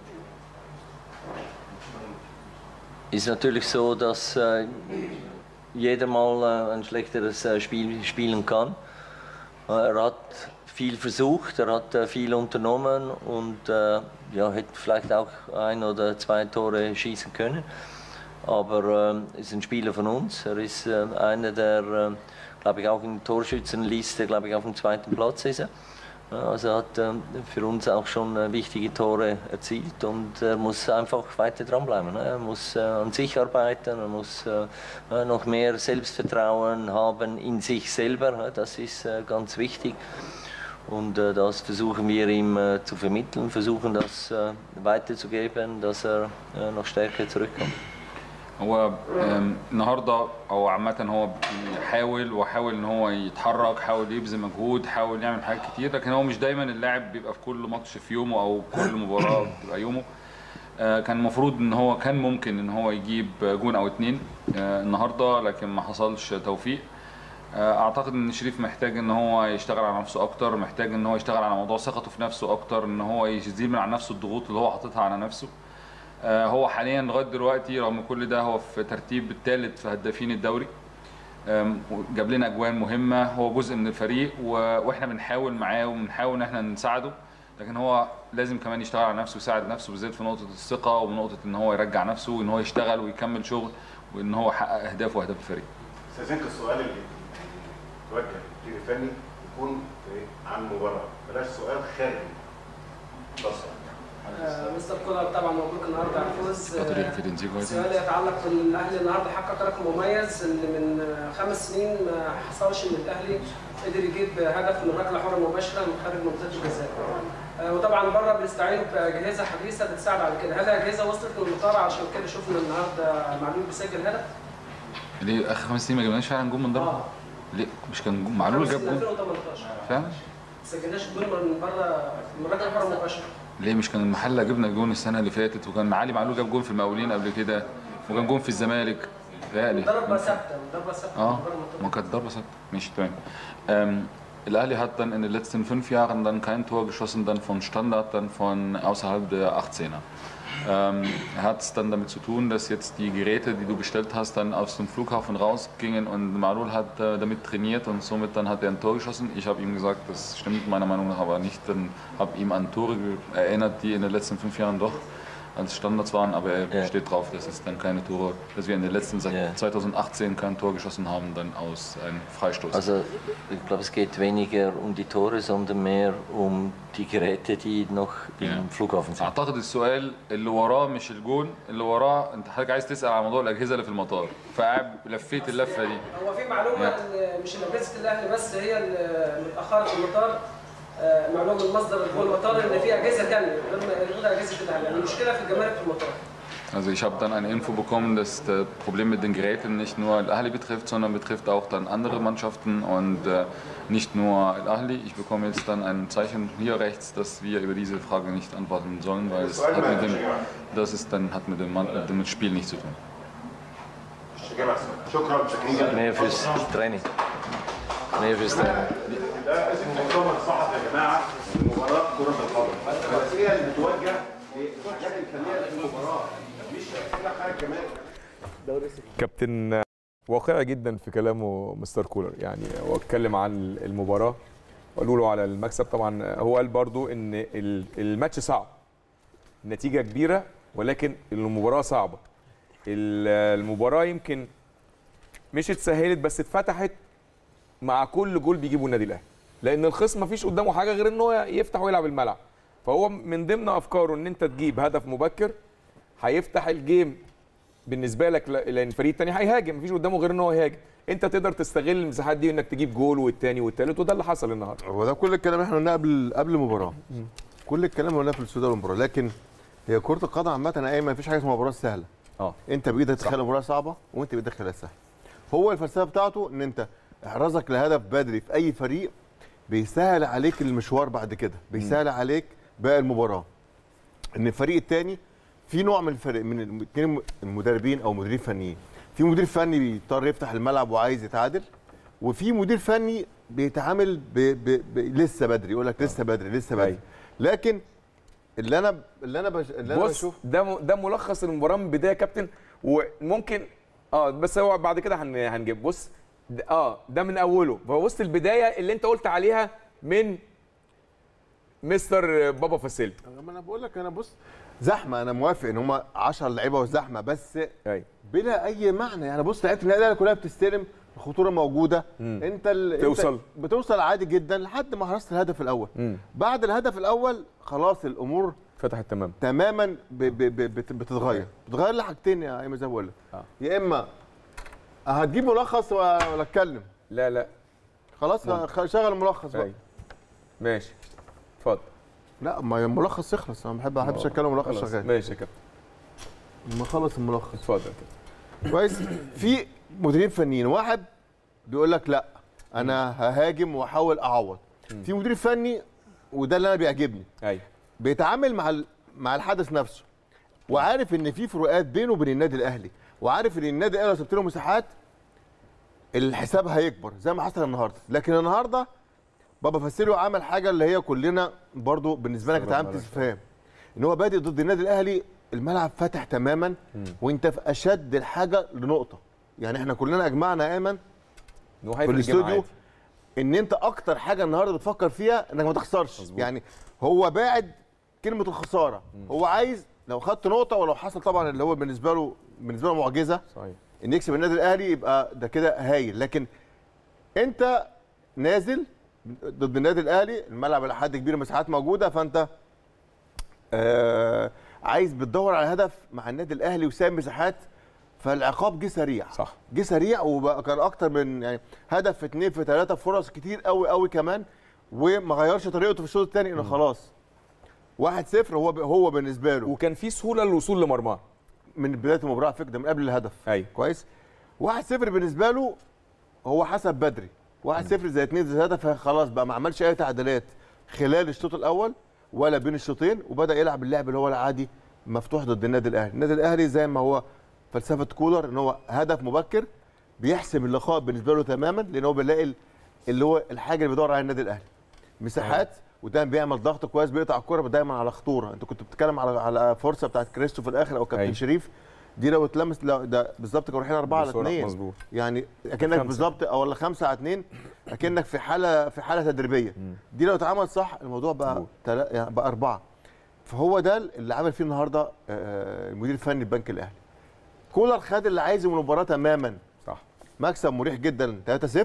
ist natürlich so, dass äh, jeder mal äh, ein schlechteres äh, Spiel spielen kann. Äh, er hat viel versucht, er hat äh, viel unternommen und äh, ja, hätte vielleicht auch ein oder zwei Tore schießen können. Aber ähm, ist ein Spieler von uns. Er ist äh, einer, der, äh, glaube ich, auch in der Torschützenliste, glaube ich, auf dem zweiten Platz ist er. Ja, Also er hat ähm, für uns auch schon äh, wichtige Tore erzielt und er muss einfach weiter dranbleiben. Ne? Er muss äh, an sich arbeiten, er muss äh, äh, noch mehr Selbstvertrauen haben in sich selber. ne? Das ist äh, ganz wichtig. Und äh, das versuchen wir ihm äh, zu vermitteln, versuchen das äh, weiterzugeben, dass er äh, noch stärker zurückkommt. هو آم، النهارده او عامه هو بيحاول وحاول ان هو يتحرك حاول يبذل مجهود حاول يعمل حاجات كتير لكن هو مش دايما اللاعب بيبقى في كل ماتش في يومه او كل مباراه بتبقى يومه آه، كان المفروض ان هو كان ممكن ان هو يجيب جون او اتنين آه، النهارده لكن ما حصلش توفيق آه، اعتقد ان شريف محتاج ان هو يشتغل على نفسه اكتر محتاج ان هو يشتغل على موضوع ثقته في نفسه اكتر ان هو يزيل من على نفسه الضغوط اللي هو حاططها على نفسه آه، هو حاليا لغايه دلوقتي رغم كل ده هو في ترتيب الثالث في هدافين الدوري آم، جاب لنا اجوان مهمه هو جزء من الفريق و- واحنا بنحاول معاه وبنحاول ان احنا نساعده لكن هو لازم كمان يشتغل على نفسه ويساعد نفسه بالذات في نقطه الثقه ونقطه ان هو يرجع نفسه وان هو يشتغل ويكمل شغل وان هو يحقق اهدافه واهداف الفريق استاذنك السؤال اللي توجه للمدير الفني يكون في- عن مباراه بلاش سؤال خارجي بس آه، مستر كولر طبعا مبروك النهارده على الفوز Gratuliere آه، für den Sieg heute. السؤال يتعلق بالاهلي النهارده حقق رقم مميز اللي من آه، خمس سنين ما حصلش ان الاهلي قدر يجيب هدف من ركله حره مباشره من خارج منطقه الجزاء. آه، وطبعا بره بيستعينوا باجهزه حديثه بتساعد على كده، هل اجهزه وصلت للمطار عشان كده شفنا النهارده معلول بيسجل هدف؟ ليه اخر خمس سنين ما جبناش فعلا جون من ضربه اه ليه مش كان جون- معلول خمس جاب سنين جون 2018 فعلا ما سجلناش جول من بره من ركله حره مباشره. ليه مش كان المحله جبنا جون السنه اللي فاتت وكان علي معلول جاب جون في المقاولين قبل كده وكان جون في الزمالك بيتهيألي ضربه ثابته ضربه ثابته اه من بره المنطقة. man kann Doppel Nicht tun. Ähm, El-Ali hat dann in den letzten fünf Jahren dann kein Tor geschossen, dann von Standard, dann von außerhalb der 18er. Ähm, hat es dann damit zu tun, dass jetzt die Geräte, die du bestellt hast, dann aus dem Flughafen rausgingen und Marul hat äh, damit trainiert und somit dann hat er ein Tor geschossen. Ich habe ihm gesagt, das stimmt meiner Meinung nach aber nicht. Dann habe ihm an Tore ge- erinnert, die in den letzten fünf Jahren doch als Standards waren, aber er Ja. steht drauf, dass es dann keine Tore, dass wir in den letzten seit Ja. 2018 kein Tor geschossen haben, dann aus einem Freistoß. Also ich glaube, es geht weniger um die Tore, sondern mehr um die Geräte, die noch Ja. im Flughafen sind. اعتقد السؤال اللي وراه مش الجون اللي وراه انت حضرتك عايز تسال على موضوع الاجهزه اللي في المطار فقاعد لفيت اللفه دي هو في معلومه نعم. ان مش ان اجهزه الاهلي بس هي اللي متاخره في المطار آه، معلومه من مصدر جوه المطار ان في اجهزه ثانيه غير غير اجهزه الاهلي يعني المشكله في الجمارك في المطار Also ich habe dann eine Info bekommen, dass das Problem mit den Geräten nicht nur Al-Ahli betrifft, sondern betrifft auch dann andere Mannschaften und äh, nicht nur Al-Ahli. Ich bekomme jetzt dann ein Zeichen hier rechts, dass wir über diese Frage nicht antworten sollen, weil es hat mit dem, das ist dann hat mit dem, Mann- mit dem Spiel nichts zu tun. شكرا شكرا Mehr fürs Training. Mehr fürs Training. ده اسم مؤتمر صحفي يا جماعه لمباراه كره القدم كابتن واقعي جدا في كلامه مستر كولر يعني هو اتكلم عن المباراه وقالوا له على المكسب طبعا هو قال برضو ان ال- الماتش صعب النتيجه كبيره ولكن المباراه صعبه ال- المباراه يمكن مش اتسهلت بس اتفتحت مع كل جول بيجيبه النادي الاهلي لان الخصم مفيش قدامه حاجه غير ان هو يفتح ويلعب الملعب فهو من ضمن افكاره ان انت تجيب هدف مبكر هيفتح الجيم بالنسبه لك ل- لان الفريق الثاني هيهاجم مفيش قدامه غير ان هو يهاجم انت تقدر تستغل المساحات دي انك تجيب جول والتاني والتالت وده اللي حصل النهارده هو ده كل الكلام احنا قلناه قبل قبل المباراه كل الكلام اللي قلناه في الاستوديو المباراه لكن هي كره القدم عامه يا ايمن مفيش حاجه اسمها مباراه سهله اه انت بايدك تخلي المباراه صعبه وانت بايدك تخليها سهله هو الفلسفه بتاعته ان انت احرازك لهدف بدري في اي فريق بيسهل عليك المشوار بعد كده بيسهل عليك باقي المباراه ان الفريق الثاني في نوع من الفريق من الاثنين المدربين او مديرين فنيين في مدير فني بيضطر يفتح الملعب وعايز يتعادل وفي مدير فني بيتعامل ب... ب... ب... لسه بدري يقول لك لسه بدري لسه بدري أيوة. لكن اللي انا اللي انا بش... اللي انا بص بشوف ده م- ده ملخص المباراه من البدايه يا كابتن وممكن اه بس هو بعد كده هن- هنجيب بص ده اه ده من اوله فبص البدايه اللي انت قلت عليها من مستر بابا فاسيل ما انا بقول لك انا بص زحمه انا موافق ان هم 10 لعيبه وزحمه بس ايوه بلا اي معنى يعني بص لعيبه النادي الأهلي كلها بتستلم الخطوره موجوده مم. انت ال... توصل. انت بتوصل عادي جدا لحد ما حرزت الهدف الاول مم. بعد الهدف الاول خلاص الامور فتحت تمام تماما ب... ب... ب... بت... بتتغير بتتغير لحاجتين يا ايمن زي ما بقول لك آه. يا اما هتجيب ملخص ولا اتكلم لا لا خلاص خ- شغل الملخص بقى ايوه ماشي اتفضل لا ما الملخص يخلص انا بحب احبش اتكلم ملخص خلاص، شغال ماشي يا كابتن ما خلص الملخص اتفضل يا كابتن كويس في مديرين فنيين واحد بيقول لك لا انا ههاجم واحاول اعوض في مدير فني وده اللي انا بيعجبني ايوه بيتعامل مع ال- مع الحدث نفسه وعارف ان في فروقات بينه وبين النادي الاهلي وعارف ان النادي الاهلي لو سبت له مساحات الحساب هيكبر زي ما حصل النهارده لكن النهارده بابا فاسيليو عمل حاجه اللي هي كلنا برضو بالنسبه لك كانت علامه استفهام ان هو بادئ ضد النادي الاهلي الملعب فتح تماما وانت في اشد الحاجه لنقطه يعني احنا كلنا اجمعنا يا ايمن إنه في هيفرق الجيم الاستوديو عادي. ان انت اكتر حاجه النهارده بتفكر فيها انك ما تخسرش مظبوط. يعني هو باعد كلمه الخساره هو عايز لو خدت نقطه ولو حصل طبعا اللي هو بالنسبه له بالنسبه له معجزه صحيح ان يكسب النادي الاهلي يبقى ده كده هايل لكن انت نازل ضد النادي الاهلي الملعب الى حد كبير مساحات موجوده فانت آه عايز بتدور على هدف مع النادي الاهلي وسام مساحات فالعقاب جه سريع صح جه سريع وبقى كان اكتر من يعني هدف في اثنين في ثلاثه فرص كتير قوي قوي كمان وما غيرش طريقته في الشوط الثاني انه خلاص 1-0 هو هو بالنسبه له وكان في سهوله للوصول لمرماه من بدايه المباراه على فكره ده من قبل الهدف ايوه كويس 1-0 بالنسبه له هو حسب بدري 1-0 زي 2 زي 3 فخلاص بقى ما عملش اي تعديلات خلال الشوط الاول ولا بين الشوطين وبدا يلعب اللعب اللي هو العادي مفتوح ضد النادي الاهلي النادي الاهلي زي ما هو فلسفه كولر ان هو هدف مبكر بيحسم اللقاء بالنسبه له تماما لان هو بيلاقي ال- اللي هو الحاجه اللي بيدور عليها النادي الاهلي مساحات ودايما بيعمل ضغط كويس بيقطع الكوره دايما على خطوره انت كنت بتتكلم على على فرصه بتاعت كريستو في الاخر او كابتن أيوة. شريف دي لو اتلمس لو ده بالظبط كانوا رايحين 4 على بسرعة، 2 مظبوط. يعني اكنك خمسة. بالظبط او ولا 5 على 2 اكنك في حاله في حاله تدريبيه دي لو اتعمل صح الموضوع بقى مظبوط. تلا يعني بقى اربعه فهو ده اللي عمل فيه النهارده آه، المدير الفني البنك الاهلي كولر خد اللي عايزه من المباراه تماما صح مكسب مريح جدا 3-0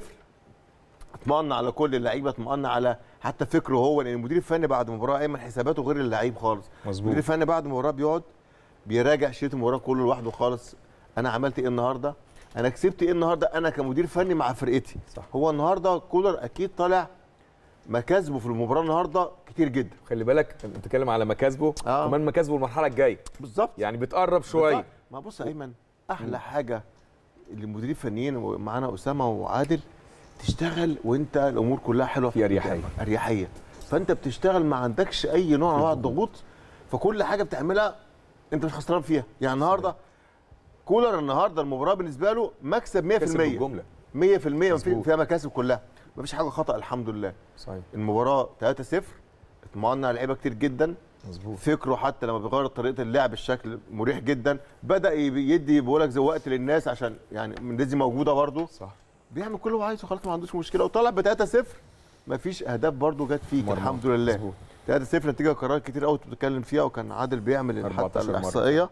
اطمأن على كل اللعيبه اطمأن على حتى فكره هو لان المدير الفني بعد المباراه ايمن حساباته غير اللعيب خالص مظبوط. المدير الفني بعد المباراه بيقعد بيراجع شريط المباراه كله لوحده خالص انا عملت ايه النهارده انا كسبت ايه النهارده انا كمدير فني مع فرقتي صح. هو النهارده كولر اكيد طالع مكاسبه في المباراه النهارده كتير جدا خلي بالك انت بتتكلم على مكاسبه آه. كمان مكاسبه المرحله الجايه بالظبط يعني بتقرب شويه ما بص يا ايمن احلى حاجه المديرين الفنيين ومعانا اسامه وعادل تشتغل وانت الامور كلها حلوه في أريحية. قدامك. اريحيه فانت بتشتغل ما عندكش اي نوع من انواع الضغوط فكل حاجه بتعملها انت مش خسران فيها يعني النهارده كولر النهارده المباراه بالنسبه له مكسب 100% كسب الجمله 100% وفي- مظبوط. فيها مكاسب كلها مفيش حاجه خطا الحمد لله صحيح المباراه 3-0 اطمأنا على لعيبه كتير جدا مظبوط فكره حتى لما بيغير طريقه اللعب الشكل مريح جدا بدا يبي- يدي بقول لك زي وقت للناس عشان يعني مندزي موجوده برده صح بيعمل كل اللي هو عايزه خلاص ما عندوش مشكله وطلع ب 3 0 مفيش اهداف برده جت فيك مرمى. الحمد لله مظبوط. 3 0 نتيجه قرارات كتير قوي بتتكلم فيها وكان عادل بيعمل حتى 14 مرة. الاحصائيه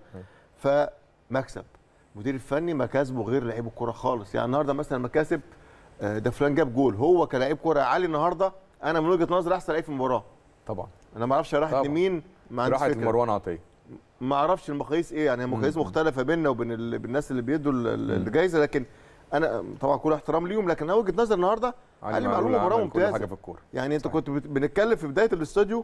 فمكسب مدير الفني مكاسبه غير لعيب الكوره خالص يعني النهارده مثلا مكاسب آه، ده فلان جاب جول هو كلاعب كوره عالي النهارده انا من وجهه نظري احسن لعيب في المباراه طبعا انا ما اعرفش راحت طبعاً. لمين ما عنديش راحت فكره مروان عطيه ما اعرفش المقاييس ايه يعني المقاييس مختلفه بيننا وبين ال- بالناس اللي بيدوا ال- ال- الجايزه لكن انا طبعا كل احترام ليهم لكن انا وجهه نظري النهارده علي علي معلول معلول مباراه عمل كل حاجة ممتازه في الكورة. يعني انت كنت بت- بنتكلم في بدايه الاستوديو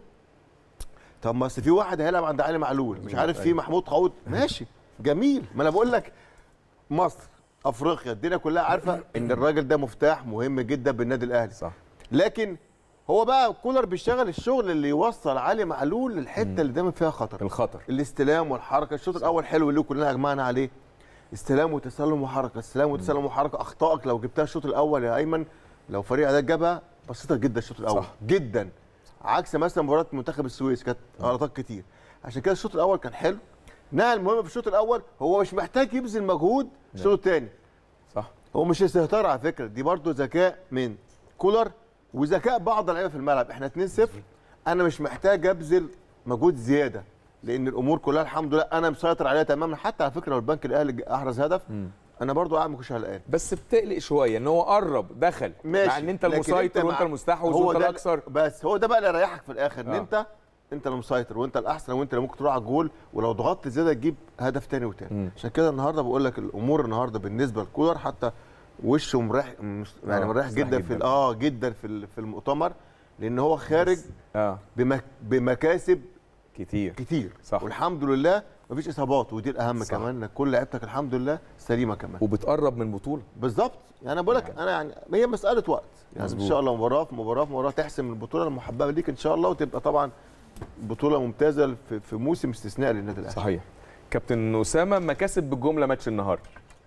طب ما أصل في واحد هيلعب عند علي معلول مش عارف في أيوة. محمود قعود ماشي جميل ما انا بقول لك مصر افريقيا الدنيا كلها عارفه ان الراجل ده مفتاح مهم جدا بالنادي الاهلي صح لكن هو بقى كولر بيشتغل الشغل اللي يوصل علي معلول للحته اللي دايما فيها خطر الخطر الاستلام والحركه الشوط الاول حلو اللي كلنا اجمعنا عليه استلام وتسلم وحركه استلام وتسلم وحركه اخطائك لو جبتها الشوط الاول يا ايمن لو فريق ده جابها بسيطه جدا الشوط الاول صح. جدا عكس مثلا مباراه منتخب السويس كانت غلطات كتير عشان كده الشوط الاول كان حلو نقل المهم في الشوط الاول هو مش محتاج يبذل مجهود الشوط الثاني صح هو مش استهتار على فكره دي برضو ذكاء من كولر وذكاء بعض اللعيبه في الملعب احنا 2-0 انا مش محتاج ابذل مجهود زياده لان الامور كلها الحمد لله انا مسيطر عليها تماما حتى على فكره لو البنك الاهلي احرز هدف انا برضو قاعد ما كنتش قلقان بس بتقلق شويه ان هو قرب دخل ماشي مع ان انت لكن المسيطر مع- وانت المستحوذ هو وانت ده الاكثر بس هو ده بقى اللي يريحك في الاخر ان آه. انت انت اللي مسيطر وانت الاحسن وانت اللي ممكن تروح على الجول ولو ضغطت زياده تجيب هدف تاني وتاني عشان كده النهارده بقول لك الامور النهارده بالنسبه لكولر حتى وشه مريح مش- يعني آه، مريح مرتاح جدا في جداً. ال- اه جدا في ال- في المؤتمر لان هو خارج اه بمك بمكاسب كتير كتير صح. والحمد لله مفيش اصابات ودي الاهم صح. كمان انك كل لعيبتك الحمد لله سليمه كمان وبتقرب من بطوله بالظبط يعني انا بقول لك انا يعني هي مساله وقت يعني مظبوط. ان شاء الله مباراه في مباراه في مباراه تحسم البطوله المحببه ليك ان شاء الله وتبقى طبعا بطوله ممتازه في, في موسم استثنائي للنادي الاهلي صحيح كابتن اسامه مكاسب بالجمله ماتش النهارده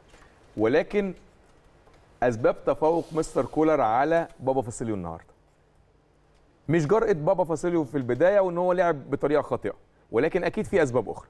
ولكن اسباب تفوق مستر كولر على بابا فاسيليو النهارده مش جرأة بابا فاسيليو في البدايه وان هو لعب بطريقه خاطئه ولكن اكيد في اسباب اخرى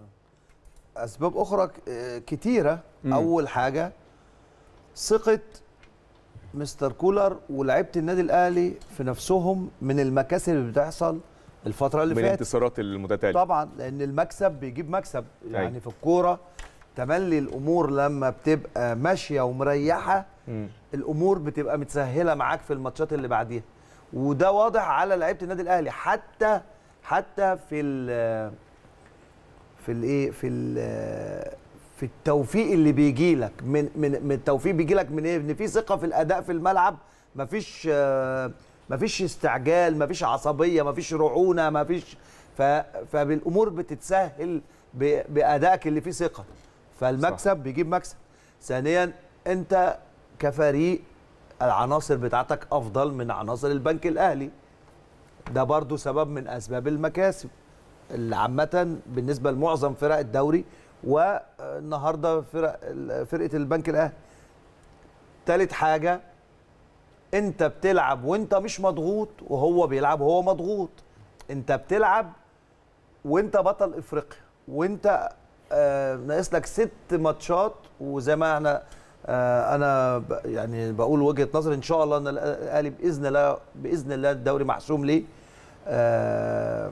اسباب اخرى ك- آه، كتيره مم. اول حاجه ثقه مستر كولر ولاعيبه النادي الاهلي في نفسهم من المكاسب اللي بتحصل الفتره اللي من فاتت الانتصارات المتتاليه طبعا لان المكسب بيجيب مكسب يعني أيوة. في الكوره تملي الامور لما بتبقى ماشيه ومريحه مم. الامور بتبقى متسهله معاك في الماتشات اللي بعديها وده واضح على لعيبه النادي الاهلي حتى حتى في ال في الايه في ال في التوفيق اللي بيجي لك من من من التوفيق بيجي لك من ايه ان في ثقه في الاداء في الملعب مفيش آه، مفيش استعجال مفيش عصبيه مفيش رعونه مفيش ف فبالامور بتتسهل ب- بادائك اللي فيه ثقه فالمكسب بيجيب مكسب ثانيا انت كفريق العناصر بتاعتك افضل من عناصر البنك الاهلي ده برضو سبب من اسباب المكاسب اللي عامه بالنسبه لمعظم فرق الدوري والنهارده فرق فرقه البنك الاهلي تالت حاجه انت بتلعب وانت مش مضغوط وهو بيلعب وهو مضغوط انت بتلعب وانت بطل افريقيا وانت آه ناقص لك ست ماتشات وزي ما احنا آه انا ب- يعني بقول وجهه نظري ان شاء الله ان الاهلي باذن الله باذن الله الدوري محسوم ليه آه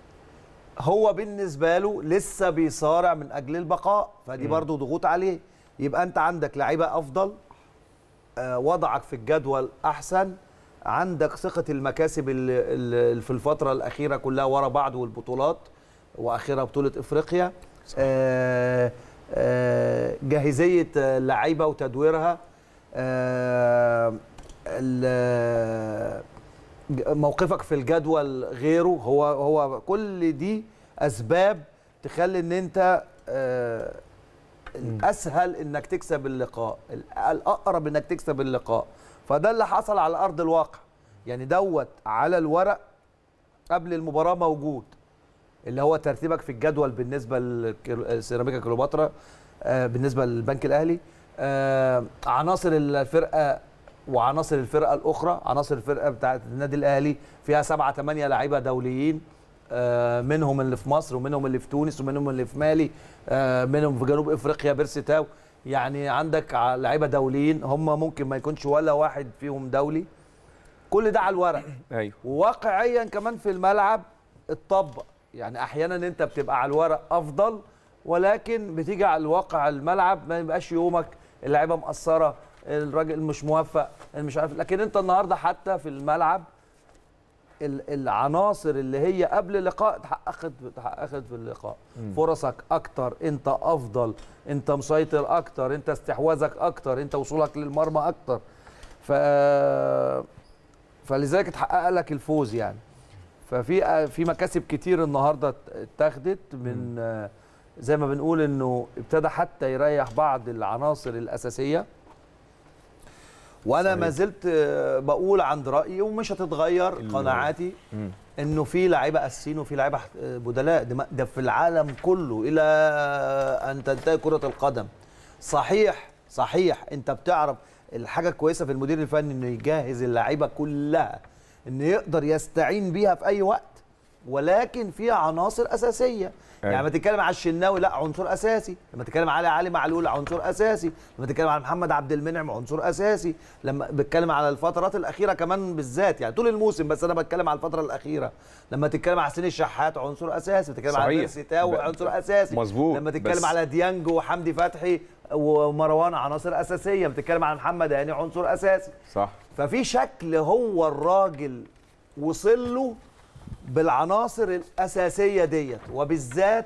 هو بالنسبه له لسه بيصارع من اجل البقاء فدي مم. برضو ضغوط عليه يبقى انت عندك لعيبه افضل آه، وضعك في الجدول احسن عندك ثقه المكاسب اللي اللي في الفتره الاخيره كلها ورا بعض والبطولات واخرها بطوله افريقيا آه، آه، جاهزيه آه، اللعيبه وتدويرها آه، ال- ج- موقفك في الجدول غيره هو هو كل دي اسباب تخلي ان انت آه، الاسهل انك تكسب اللقاء ال- الاقرب انك تكسب اللقاء فده اللي حصل على ارض الواقع يعني دوت على الورق قبل المباراه موجود اللي هو ترتيبك في الجدول بالنسبه لسيراميكا كليوباترا آه، بالنسبه للبنك الاهلي آه، عناصر الفرقه وعناصر الفرقه الاخرى عناصر الفرقه بتاعه النادي الاهلي فيها سبعة ثمانية لعيبه دوليين آه، منهم اللي في مصر ومنهم اللي في تونس ومنهم اللي في مالي آه، منهم في جنوب افريقيا بيرسي تاو يعني عندك ع- لعيبه دوليين هم ممكن ما يكونش ولا واحد فيهم دولي كل ده على الورق ايوه وواقعيا كمان في الملعب اتطبق يعني احيانا انت بتبقى على الورق افضل ولكن بتيجي على الواقع الملعب ما يبقاش يومك اللعيبه مقصره الراجل مش موفق مش عارف لكن انت النهارده حتى في الملعب ال- العناصر اللي هي قبل اللقاء اتحققت اتحققت في اللقاء مم. فرصك اكتر انت افضل انت مسيطر اكتر انت استحواذك اكتر انت وصولك للمرمى اكتر ف فلذلك اتحقق لك الفوز يعني ففي في مكاسب كتير النهارده اتاخدت من آه، زي ما بنقول انه ابتدى حتى يريح بعض العناصر الاساسيه وانا صحيح. ما زلت آه، بقول عند رايي ومش هتتغير ال- قناعاتي مم. انه في لعيبه اساسيين وفي لعيبه احت- بدلاء ده, ما- ده في العالم كله الى ان تنتهي كره القدم صحيح صحيح انت بتعرف الحاجه الكويسه في المدير الفني انه يجهز اللعيبه كلها انه يقدر يستعين بيها في اي وقت ولكن في عناصر اساسيه أيوة. يعني لما تتكلم على الشناوي لا عنصر اساسي لما تتكلم على علي معلول عنصر اساسي لما تتكلم على محمد عبد المنعم عنصر اساسي لما بتكلم على الفترات الاخيره كمان بالذات يعني طول الموسم بس انا بتكلم على الفتره الاخيره لما تتكلم على حسين الشحات عنصر اساسي بتتكلم على صحيح. بيرسي تاو ب- عنصر اساسي مظبوط. لما تتكلم بس- على ديانج وحمدي فتحي ومروان عناصر اساسيه بتتكلم على محمد هاني عنصر اساسي صح ففي شكل هو الراجل وصل له بالعناصر الاساسيه ديت وبالذات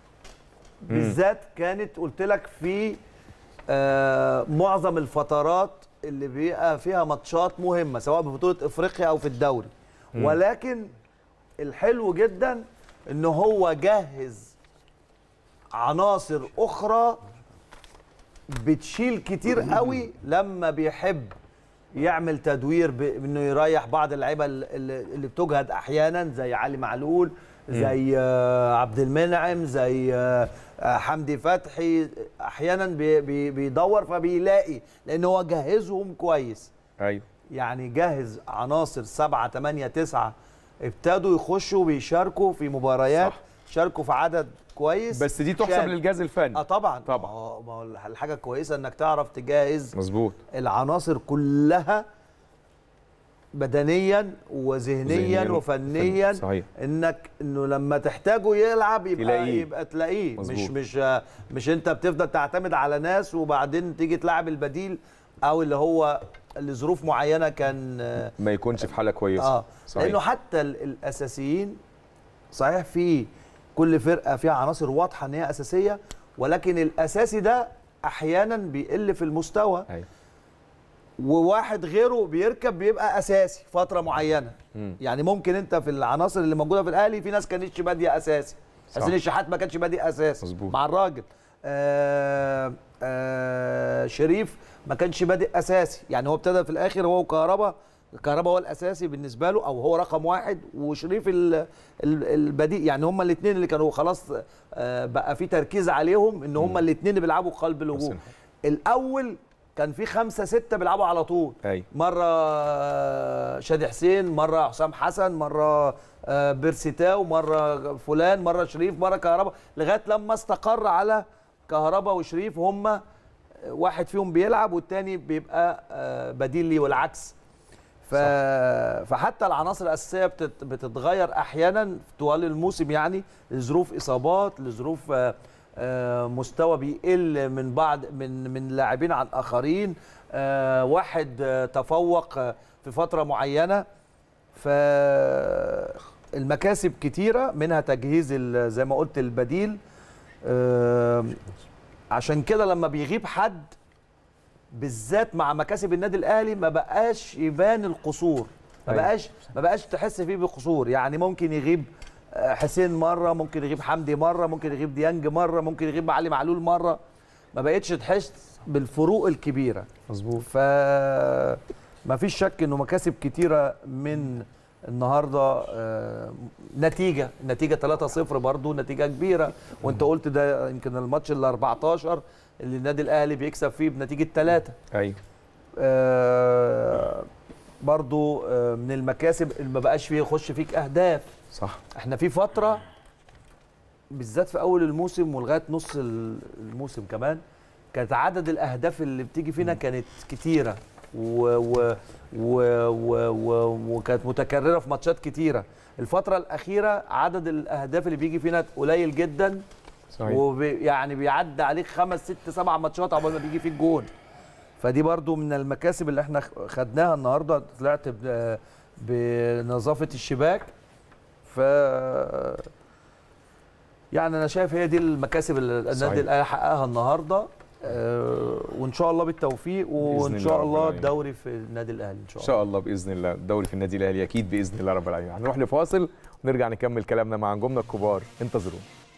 بالذات كانت قلت لك في آه معظم الفترات اللي بيبقى فيها ماتشات مهمه سواء ببطوله افريقيا او في الدوري مم. ولكن الحلو جدا ان هو جهز عناصر اخرى بتشيل كتير قوي لما بيحب يعمل تدوير بانه يريح بعض اللعيبه اللي اللي بتجهد احيانا زي علي معلول زي آه، عبد المنعم زي آه، آه، حمدي فتحي احيانا بي- بي- بيدور فبيلاقي لان هو جهزهم كويس ايوه يعني جهز عناصر سبعة تمانية تسعة ابتدوا يخشوا بيشاركوا في مباريات صح. شاركوا في عدد كويس بس دي تحسب شارك. للجهاز الفني اه طبعا طبعا. آه، ما هو الحاجه كويسه انك تعرف تجهز مظبوط العناصر كلها بدنيا وذهنيا ذهنياً وفنيا وفنياً. صحيح. انك انه لما تحتاجه يلعب يبقى تلاقيه. يبقى تلاقيه مش مظبوط. مش آه، مش انت بتفضل تعتمد على ناس وبعدين تيجي تلعب البديل او اللي هو لظروف معينه كان آه، ما يكونش في حاله كويسه اه صحيح. لانه حتى ال- الاساسيين صحيح في كل فرقه فيها عناصر واضحه ان هي اساسيه ولكن الاساسي ده احيانا بيقل في المستوى أيوة. وواحد غيره بيركب بيبقى اساسي فتره معينه مم. يعني ممكن انت في العناصر اللي موجوده في الاهلي في ناس كانتش باديه اساسي صح. حسين الشحات ما كانش بادئ اساسي مظبوط. مع الراجل آه آه شريف ما كانش بادئ اساسي يعني هو ابتدى في الاخر هو وكهربا كهربا هو الاساسي بالنسبه له او هو رقم واحد وشريف ال- ال- البديل يعني هما الاثنين اللي كانوا خلاص آه بقى في تركيز عليهم ان هما الاثنين اللي بيلعبوا قلب الهجوم حسين. الاول كان في خمسه سته بيلعبوا على طول ايوه مره آه، شادي حسين مره حسام حسن مره آه، بيرسيتاو مره فلان مره شريف مره كهربا لغايه لما استقر على كهربا وشريف هم واحد فيهم بيلعب والتاني بيبقى آه، بديل ليه والعكس ف... فحتى العناصر الاساسيه بتت... بتتغير احيانا طوال الموسم يعني لظروف اصابات لظروف آه، آه، مستوى بيقل من بعض من من لاعبين عن اخرين آه، واحد آه، تفوق آه، في فتره معينه فالمكاسب كتيره منها تجهيز ال- زي ما قلت البديل آه، عشان كده لما بيغيب حد بالذات مع مكاسب النادي الاهلي ما بقاش يبان القصور ما أيوة. بقاش ما بقاش تحس فيه بقصور يعني ممكن يغيب آه، حسين مره ممكن يغيب حمدي مره ممكن يغيب ديانج مره ممكن يغيب علي معلول مره ما بقتش تحس بالفروق الكبيره مظبوط ف ما فيش شك انه مكاسب كتيره من النهارده آه، نتيجه نتيجه 3-0 برضو نتيجه كبيره وانت قلت ده يمكن الماتش ال 14 اللي النادي الاهلي بيكسب فيه بنتيجه 3 ايوه آه، برضو آه، من المكاسب اللي ما بقاش فيه يخش فيك اهداف صح احنا في فتره بالذات في اول الموسم ولغايه نص ال- الموسم كمان كانت عدد الاهداف اللي بتيجي فينا كانت كتيره و و و و و وكانت متكرره في ماتشات كتيره الفتره الاخيره عدد الاهداف اللي بيجي فينا قليل جدا صحيح وبي يعني بيعدي عليك خمس ست سبع ماتشات عقبال ما بيجي فيك جون فدي برضو من المكاسب اللي احنا خدناها النهارده طلعت ب- بنظافه الشباك ف يعني انا شايف هي دي المكاسب اللي صحيح. النادي الاهلي حققها النهارده آه، وان شاء الله بالتوفيق وان الله شاء رب الله العالمين. الدوري في النادي الاهلي ان شاء ان الله شاء الله باذن الله الدوري في النادي الاهلي اكيد باذن الله رب العالمين هنروح لفاصل ونرجع نكمل كلامنا مع نجومنا الكبار انتظرونا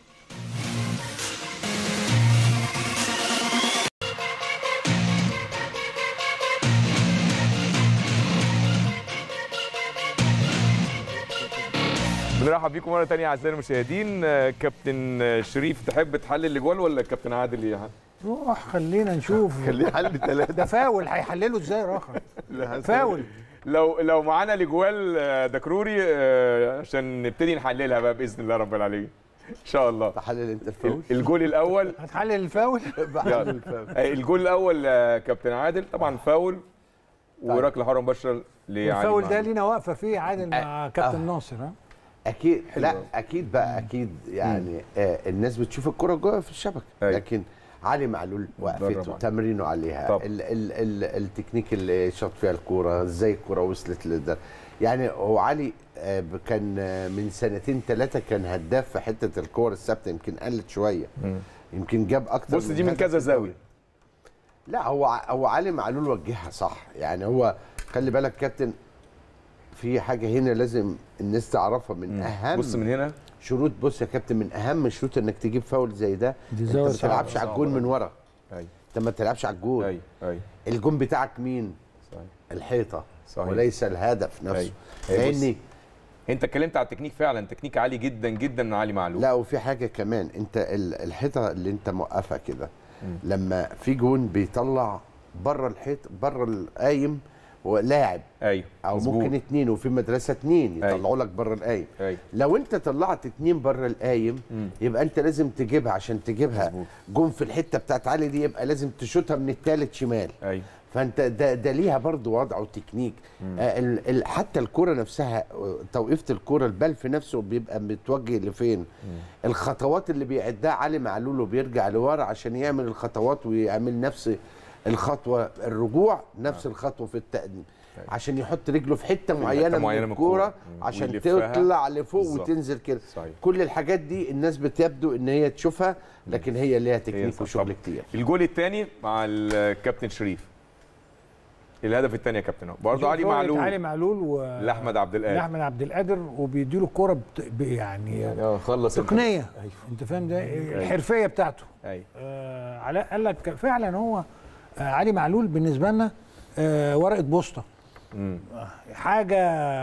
بنرحب بيكم مره ثانيه اعزائي المشاهدين آه، كابتن آه، شريف تحب تحلل الاجوال ولا كابتن عادل يحلل؟ روح خلينا نشوف خليه حل ثلاثه ده فاول هيحلله ازاي راخر فاول لو لو معانا الاجوال آه، دكروري آه، عشان نبتدي نحللها بقى باذن الله رب العالمين ان شاء الله تحلل انت الفوز الجول الاول هتحلل الفاول يلا. آه، الجول الاول آه، كابتن عادل طبعا فاول وركله حرة مباشره لعلي الفاول ده معلول. لينا واقفه فيه عادل مع كابتن ناصر ها اكيد لا أوي. اكيد بقى اكيد يعني آه الناس بتشوف الكره جوه في الشبكه أيوة. لكن علي معلول وقفته عليه. تمرينه عليها طب. ال ال ال التكنيك اللي شاط فيها الكوره ازاي الكوره وصلت لده يعني هو علي آه، كان آه، من سنتين ثلاثه كان هداف في حته الكور الثابته يمكن قلت شويه مم. يمكن جاب اكتر بص دي من هدف كذا في الدوري. زاويه لا هو ع- هو علي معلول وجهها صح يعني هو خلي بالك كابتن في حاجه هنا لازم الناس تعرفها من اهم بص من هنا شروط بص يا كابتن من اهم الشروط انك تجيب فاول زي ده دي انت زاوية ما تلعبش على الجون من ورا ايوه انت ما تلعبش على الجون ايوه ايوه الجون بتاعك مين صحيح الحيطه صحيح. وليس الهدف نفسه أيوة. أيوة، بص. لان انت اتكلمت على التكنيك فعلا تكنيك عالي جدا جدا من علي معلول لا وفي حاجه كمان انت ال- الحيطه اللي انت موقفها كده لما في جون بيطلع بره الحيط بره القايم ولاعب ايوه او مظبوط. ممكن اتنين وفي مدرسه اتنين أيوة. يطلعوا لك بره القايم ايوه لو انت طلعت اتنين بره القايم مم. يبقى انت لازم تجيبها عشان تجيبها مظبوط. جون في الحته بتاعت علي دي يبقى لازم تشوطها من التالت شمال ايوه فانت ده, ده ليها برضو وضع وتكنيك آه ال ال حتى الكره نفسها آه، توقيفه الكره البلف نفسه بيبقى متوجه لفين الخطوات اللي بيعدها علي معلول وبيرجع لورا عشان يعمل الخطوات ويعمل نفس الخطوه الرجوع نفس الخطوه في التقديم عشان يحط رجله في حته معينه, معينة من من الكوره الكورة. مم. عشان ويلفها. تطلع لفوق بالظبط. وتنزل كده صحيح. كل الحاجات دي الناس بتبدو ان هي تشوفها لكن هي ليها هي تكنيك صح. وشغل طب كتير الجول الثاني مع الكابتن شريف الهدف الثاني يا كابتن اهو برضه شوف علي رؤية معلول علي معلول و لاحمد عبد القادر لاحمد عبد القادر وبيديله الكوره بت... ب- يعني اه خلص انت. تقنيه ايوه انت فاهم ده الحرفيه بتاعته ايوه آه علاء قال لك فعلا هو آه علي معلول بالنسبه لنا آه ورقه بوسطه مم. حاجه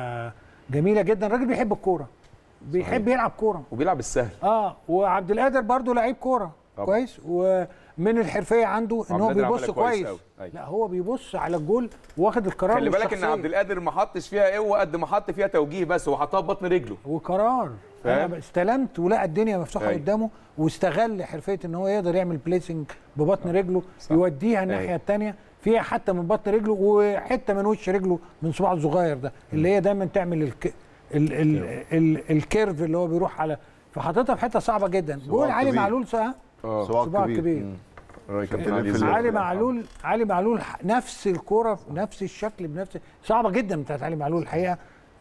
جميله جدا الراجل بيحب الكوره بيحب يلعب كوره وبيلعب السهل اه وعبد القادر برضو لعيب كوره طبعا. كويس ومن الحرفيه عنده ان عبد هو القادر بيبص عملها كويس كويس أوي. أيوة. لا هو بيبص على الجول واخد القرار خلي بالك ان والشخصية. عبد القادر ما حطش فيها قوه قد ما حط فيها توجيه بس هو حطها ببطن رجله وقرار فاهم؟ انا استلمت ولقى الدنيا مفتوحه أيوة. قدامه واستغل حرفيه ان هو يقدر يعمل بليسنج ببطن رجله يوديها الناحيه أيوة. الثانيه فيها حتى من بطن رجله وحته من وش رجله من صباعه الصغير ده اللي هي دايما تعمل الك... ال... ال... ال... الكيرف اللي هو بيروح على فحطيتها في حته صعبه جدا جول علي كبير. معلول صح اه صباع صباع كبير. كبير الراجل كابتن في علي ال- زياد. علي معلول علي معلول ح- نفس الكرة نفس الشكل بنفس صعبة جدا بتاعت علي معلول الحقيقة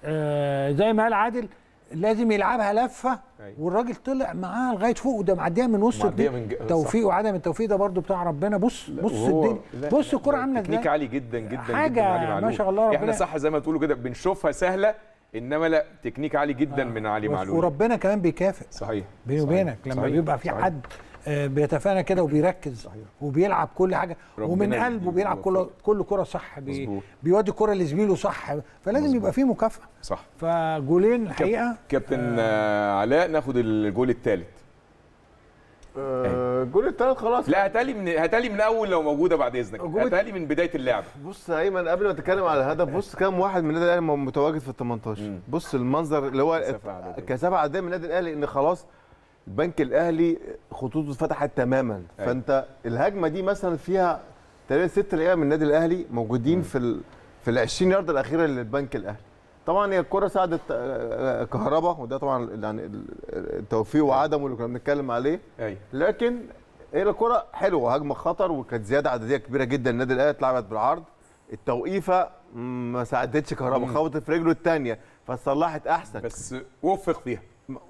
آه زي ما قال عادل لازم يلعبها لفة أيوة. والراجل طلع معاه لغاية فوق وده معديها من وسط معدية الدنيا. من ج- توفيق وعدم التوفيق ده برضو بتاع ربنا بص بص وهو- الدنيا لا، بص لا، الكرة لا، عاملة تكنيك ازاي عالي جدا جدا حاجة جدا من علي ما معلول. شاء الله احنا ربنا- صح زي ما تقولوا كده بنشوفها سهله انما لا تكنيك عالي جدا من علي بس- معلول وربنا كمان بيكافئ صحيح بيني صحيح. وبينك لما صحيح. بيبقى في صحيح. حد آه، بيتفانى كده وبيركز وبيلعب كل حاجه ربنا ومن يديله قلبه بيلعب كل الوفاء. كل كره صح بي مظبوط. بيودي الكره لزميله صح فلازم يبقى في مكافاه صح فجولين الحقيقه كابتن آه علاء ناخد الجول الثالث آه، الجول الثالث خلاص لا هاتالي من هاتالي من اول لو موجوده بعد اذنك الجول- هاتالي من بدايه اللعب بص يا ايمن قبل ما تتكلم على الهدف بص كام واحد من النادي الاهلي متواجد في ال 18 بص المنظر اللي هو كثافة عددية. كثافه عدديه من النادي الاهلي ان خلاص البنك الاهلي خطوطه اتفتحت تماما أيوة. فانت الهجمه دي مثلا فيها تقريبا ست لعيبه من النادي الاهلي موجودين في ال في ال 20 يارده الاخيره للبنك الاهلي طبعا هي الكره ساعدت آه، آه، كهربا وده طبعا يعني ال- التوفيق وعدمه اللي كنا بنتكلم عليه ايوه لكن هي الكرة حلوه هجمه خطر وكانت زياده عدديه كبيره جدا النادي الاهلي اتلعبت بالعرض التوقيفه مم، ما ساعدتش كهربا مم. خبطت في رجله الثانيه فصلحت احسن بس وفق فيها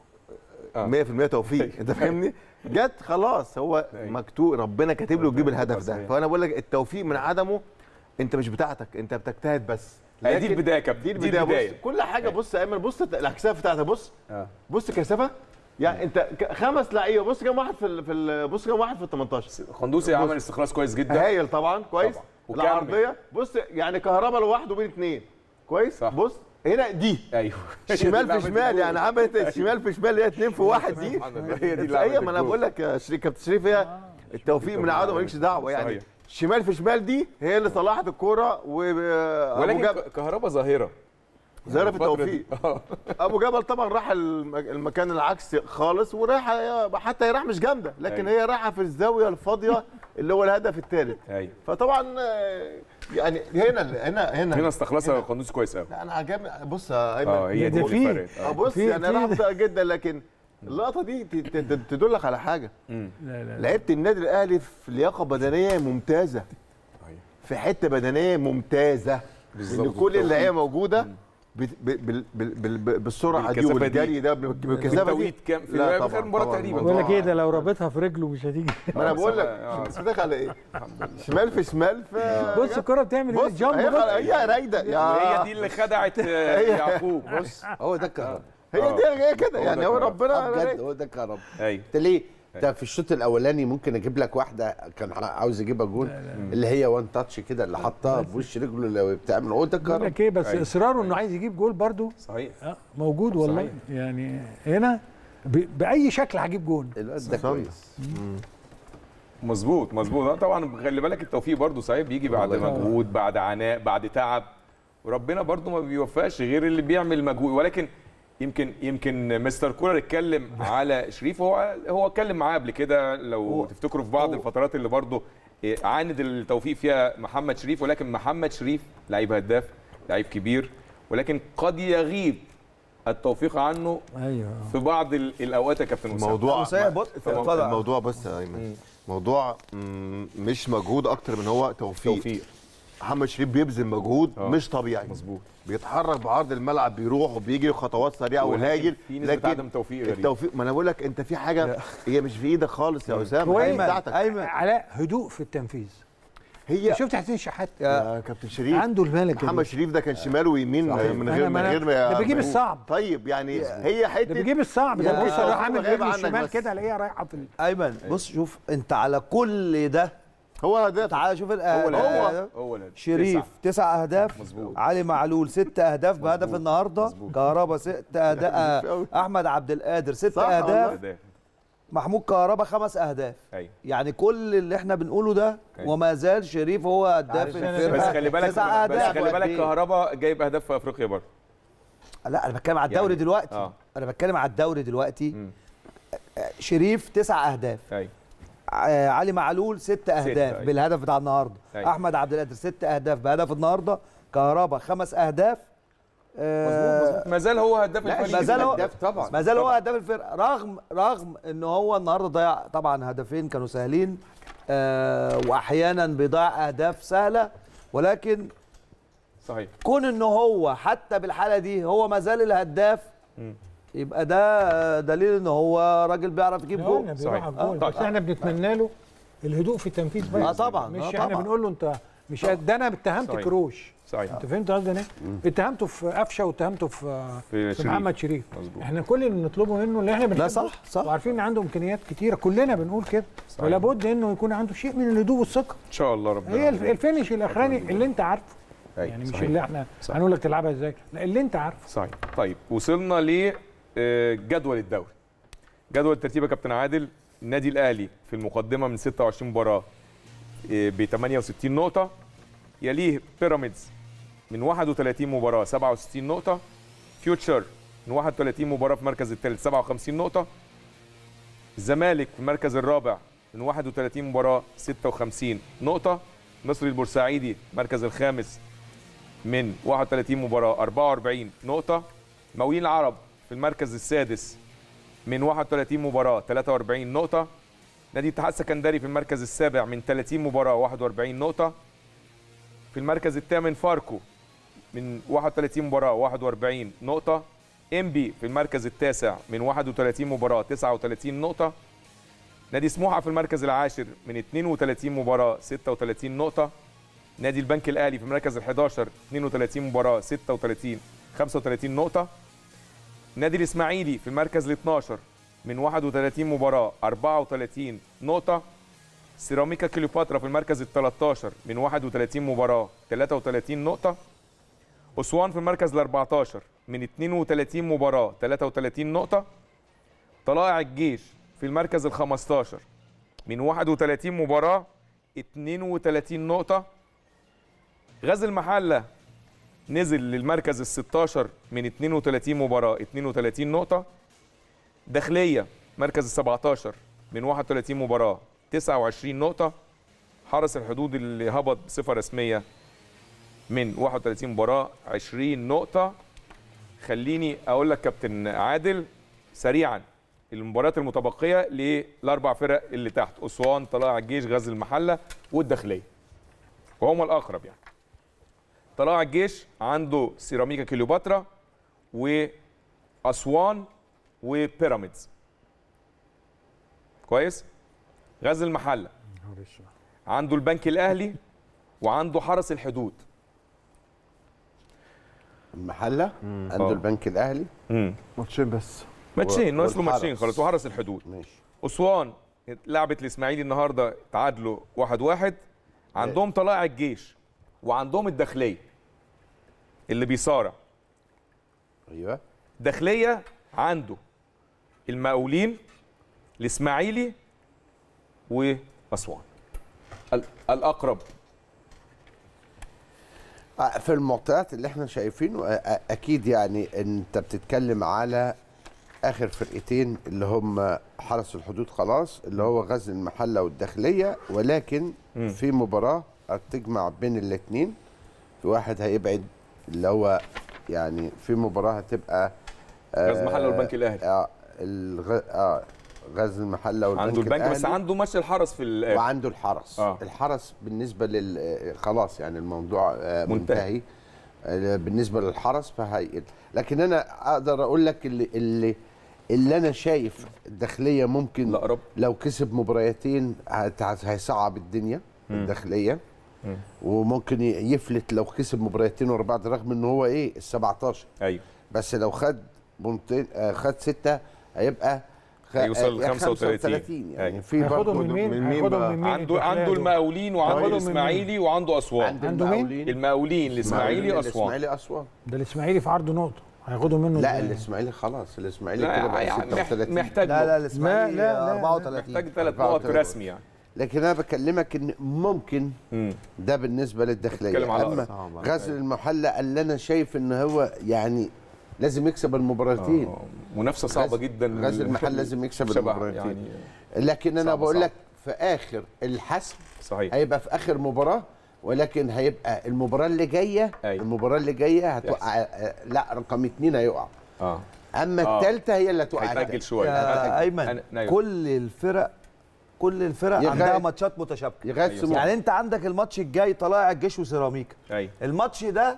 آه. 100% توفيق انت فاهمني جت خلاص هو أيوة. مكتوب ربنا كاتب له تجيب الهدف ده صحيح. فانا بقول لك التوفيق من عدمه انت مش بتاعتك انت بتجتهد بس أي دي لكن البدايه يا كابتن دي البدايه البدايه بص كل حاجه بص يا ايمن بص الكثافه بتاعتها بص آه. بص الكثافه يعني انت ك- خمس لعيبه بص كام واحد في ال في ال بص كام واحد في ال 18 خندوسي عمل استخلاص كويس جدا هايل طبعا كويس طبعاً. وكمل. العرضيه بص يعني كهربا لوحده بين اثنين كويس صح. بص هنا دي ايوه شمال في شمال يعني عملت الشمال في شمال هي اثنين في واحد دي سبحان الله. هي دي اللي هي عملت ما انا الجول. بقول لك يا شريك كابتن شريف هي التوفيق من عدم مالكش دعوه يعني صحيح. شمال في شمال دي هي اللي صلحت الكوره و أبو ولكن جبل ك- كهربا ظاهره ظاهره في الفترة التوفيق دي. آه. ابو جبل طبعا راح الم- المكان العكس خالص وراح حتى هي راح مش جامده لكن أيوة. هي رايحه في الزاويه الفاضيه اللي هو الهدف الثالث ايوه فطبعا آه، يعني هنا هنا هنا هنا استخلصها خندوسي كويس قوي لا انا عجبني بص يا ايمن اه هي ده دي في- اللي فرقت آه، آه. بص في- يعني في- انا مبسوط جدا لكن اللقطه دي ت- ت- ت- تدلك على حاجه مم. لا لا لعيبه النادي الاهلي في لياقه بدنيه ممتازه أيوة. في حته بدنيه ممتازه بالظبط. ان كل اللعيبه موجوده بت- ب- بال- بال- بال- بالسرعه دي بالكثافة دي. والجري ده بالكثافه دي التوقيت كام في لا اخر طبعاً، مباراه طبعاً، تقريبا بقول لك ايه ده لو آه. رابطها في رجله مش هتيجي ما انا بقول لك آه. بس ده على ايه شمال في شمال في بص الكره بتعمل ايه بص جامب هي بص. هي رايده وهي يا دي اللي خدعت آه، يعقوب بص هو ده كهربا هي دي هي كده هو يعني ده هو كده. ربنا آه بجد هو ده كهربا ايوه انت ليه؟ انت في الشوط الاولاني ممكن اجيب لك واحده كان عاوز يجيبها جول اللي هي وان تاتش كده اللي حطها بوش رجله لو بتعمل هو ده بقول كهربا لك ايه بس أيوة. اصراره انه عايز يجيب جول برضو صحيح آه، موجود والله صحيح. يعني هنا ب- باي شكل هجيب جول الواد ده كويس مظبوط مظبوط آه، طبعا خلي بالك التوفيق برضو صحيح بيجي بعد والله. مجهود بعد عناء بعد تعب وربنا برضو ما بيوفقش غير اللي بيعمل مجهود ولكن يمكن يمكن مستر كولر اتكلم على شريف هو هو اتكلم معاه قبل كده لو تفتكروا في بعض الفترات اللي برضو إيه، عاند التوفيق فيها محمد شريف ولكن محمد شريف لعيب هداف لعيب كبير ولكن قد يغيب التوفيق عنه ايوه في بعض ال- الاوقات يا كابتن اسامه الموضوع بص هي بص اتفضل. الموضوع بس يا ايمن موضوع مم، مش مجهود اكتر من هو توفيق توفيق محمد شريف بيبذل مجهود آه. مش طبيعي مظبوط بيتحرك بعرض الملعب بيروح وبيجري خطوات سريعه ولكن وهاجل في نسبة عدم توفيق غريبة. التوفيق ما انا بقول لك انت في حاجه هي مش في ايدك خالص يا اسامه هو هي إيه؟ بتاعتك ايمن علاء هدوء في التنفيذ هي شفت حسين شحات يا كابتن شريف عنده الملكه محمد دي. شريف ده كان شمال ويمين من أنا- غير من ما أنا- غير ما ده بيجيب ما- الصعب. طيب يعني هي حته ده بيجيب الصعب ده يا بص باشا، راح هو عامل غايب رجله عنك الشمال بس. كده الاقيها رايحه في ال- ايمن بص شوف انت على كل ده هو ده تعال شوف هو الأهداف. لا هو لا شريف تسع اهداف مظبوط. علي معلول ست اهداف بهدف مظبوط. النهارده مظبوط. كهربا ست اهداف أوي. احمد عبد القادر ست صح اهداف ده محمود كهربا خمس اهداف ايوه يعني كل اللي احنا بنقوله ده أيوة. وما زال شريف هو هداف عارف أنا الفرقه بس خلي بالك تسع بس أهداف خلي بالك وقد إيه؟ كهربا جايب اهداف في افريقيا برضه لا انا بتكلم على الدوري يعني- دلوقتي آه. انا بتكلم على الدوري دلوقتي مم. شريف تسع اهداف ايوه آه، علي معلول ست اهداف أيوة. بالهدف بتاع النهارده أيوة. احمد عبد القادر ست اهداف بهدف النهارده كهربا خمس اهداف آه، مظبوط ما زال هو هداف لا الفريق ما زال هو هداف طبعا ما زال هو طبعاً. هداف الفرقه رغم رغم ان هو النهارده ضيع طبعا هدفين كانوا سهلين آه واحيانا بيضيع اهداف سهله ولكن صحيح كون ان هو حتى بالحاله دي هو ما زال الهداف مم. يبقى ده دليل ان هو راجل بيعرف يجيب قلنا جول بيروح صحيح. على الجول آه. بس احنا بنتمنى له الهدوء في التنفيذ بس آه طبعاً، مش آه احنا طبعاً. بنقول له انت مش قد- ده انا اتهمت صحيح. كروش صحيح انت فهمت قصدي ايه؟ اتهمته في قفشه واتهمته في في في شريف. محمد شريف مظبوط. احنا كل اللي بنطلبه منه اللي احنا بنحبه صح، صح. وعارفين ان عنده امكانيات كتيره كلنا بنقول كده صحيح. ولا بد انه يكون عنده شيء من الهدوء والثقه ان شاء الله ربنا هي الف- الفينش الاخراني اللي انت عارفه أيوة، يعني مش صحيح. اللي احنا صح. هنقول لك تلعبها ازاي لا اللي انت عارفه صحيح طيب وصلنا لجدول الدوري جدول الترتيب يا كابتن عادل النادي الاهلي في المقدمه من 26 مباراه ب 68 نقطه يليه بيراميدز من 31 مباراه 67 نقطه فيوتشر من 31 مباراه في المركز الثالث 57 نقطه الزمالك في المركز الرابع من 31 مباراه 56 نقطه مصري البورسعيدي المركز الخامس من 31 مباراه 44 نقطه مقاولين العرب في المركز السادس من 31 مباراه 43 نقطه نادي الاتحاد السكندري في المركز السابع من 30 مباراه 41 نقطه في المركز الثامن فاركو من 31 مباراه 41 نقطه انبي في المركز التاسع من 31 مباراه 39 نقطه نادي سموحه في المركز العاشر من 32 مباراه 36 نقطه نادي البنك الاهلي في المركز ال11 32 مباراه 36 35 نقطه نادي الاسماعيلي في المركز ال12 من 31 مباراه 34 نقطه سيراميكا كليوباترا في المركز ال13 من 31 مباراه 33 نقطه اسوان في المركز ال14 من 32 مباراه 33 نقطه طلائع الجيش في المركز ال15 من 31 مباراه 32 نقطه غزل المحله نزل للمركز ال 16 من 32 مباراه 32 نقطه داخليه مركز ال 17 من 31 مباراه 29 نقطه حرس الحدود اللي هبط بصفه رسميه من 31 مباراه 20 نقطه خليني اقول لك كابتن عادل سريعا المباريات المتبقيه للاربع فرق اللي تحت اسوان طلائع الجيش غزل المحله والداخليه وهم الاقرب يعني طلائع الجيش عنده سيراميكا كليوباترا واسوان وبيراميدز كويس غزل المحله عنده البنك الاهلي وعنده حرس الحدود المحله عنده آه. البنك الاهلي ماتشين بس ماتشين ناقص له والحرس. ماتشين خلاص وحرس الحدود ماشي اسوان لعبت الاسماعيلي النهارده تعادلوا واحد واحد عندهم طلائع الجيش وعندهم الداخليه اللي بيصارع ايوه داخليه عنده المقاولين الاسماعيلي واسوان ال- الاقرب آه، في المعطيات اللي احنا شايفينه آه، آه، اكيد يعني انت بتتكلم على اخر فرقتين اللي هم حرس الحدود خلاص اللي هو غزل المحله والداخليه ولكن مم. في مباراه هتجمع بين الاثنين في واحد هيبعد اللي هو يعني في مباراه هتبقى آه، غزل المحلة والبنك الأهلي. اه الغ... اه غزل المحله والبنك عنده البنك بس الأهلي. عنده ماتش الحرس في الاخر وعنده الحرس آه. آه. الحرس بالنسبه لل آه، خلاص يعني الموضوع آه، منتهي. منتهي آه، بالنسبه للحرس فهيقل لكن انا اقدر اقول لك اللي اللي اللي انا شايف الداخليه ممكن الأقرب. لو كسب مباريتين هت- هيصعب الدنيا الداخليه مم. وممكن ي- يفلت لو كسب مباريتين ورا بعض رغم ان هو ايه ال 17 ايوه بس لو خد بونتين آه، خد سته هيبقى خ- هيوصل آه، 35 يعني أيوه. في هياخدهم برضه من مين؟ من مين هياخدهم بقى؟ من مين؟ عنده الداخلية عنده دول؟ المقاولين وعنده هياخدهم من الاسماعيلي وعنده اسوان عند عنده مين؟ المقاولين المقاولين الاسماعيلي اسوان الاسماعيلي اسوان ده الاسماعيلي في عرض نقطه هياخدوا منه لا إزاي؟ الاسماعيلي خلاص الاسماعيلي لا كده بقى يعني مح- 36 محتاج لا لا لا الاسماعيلي لا، لا، لا. 34 محتاج ثلاث نقط 34. رسمي يعني لكن انا بكلمك ان ممكن مم. ده بالنسبه بتتكلم للداخليه على اما صعب. غزل المحله اللي انا شايف ان هو يعني لازم يكسب المباراتين آه، منافسه صعبه غزل- جدا غزل المحل لازم يكسب شبه المباراتين. يعني لكن انا صعب- بقول صعب. لك في اخر الحسم صحيح هيبقى في اخر مباراه ولكن هيبقى المباراه اللي جايه أيوة. المباراه اللي جايه هتوقع آه، لا رقم اتنين هيقع اه اما آه. الثالثه هي اللي هتوقع هيتاجل التانية. شويه يا ايمن أنا- أيوة. كل الفرق كل الفرق يغاية- عندها ماتشات متشابكه لغايه أيوة. سمو- يعني انت عندك الماتش الجاي طلائع الجيش وسيراميكا ايوه الماتش ده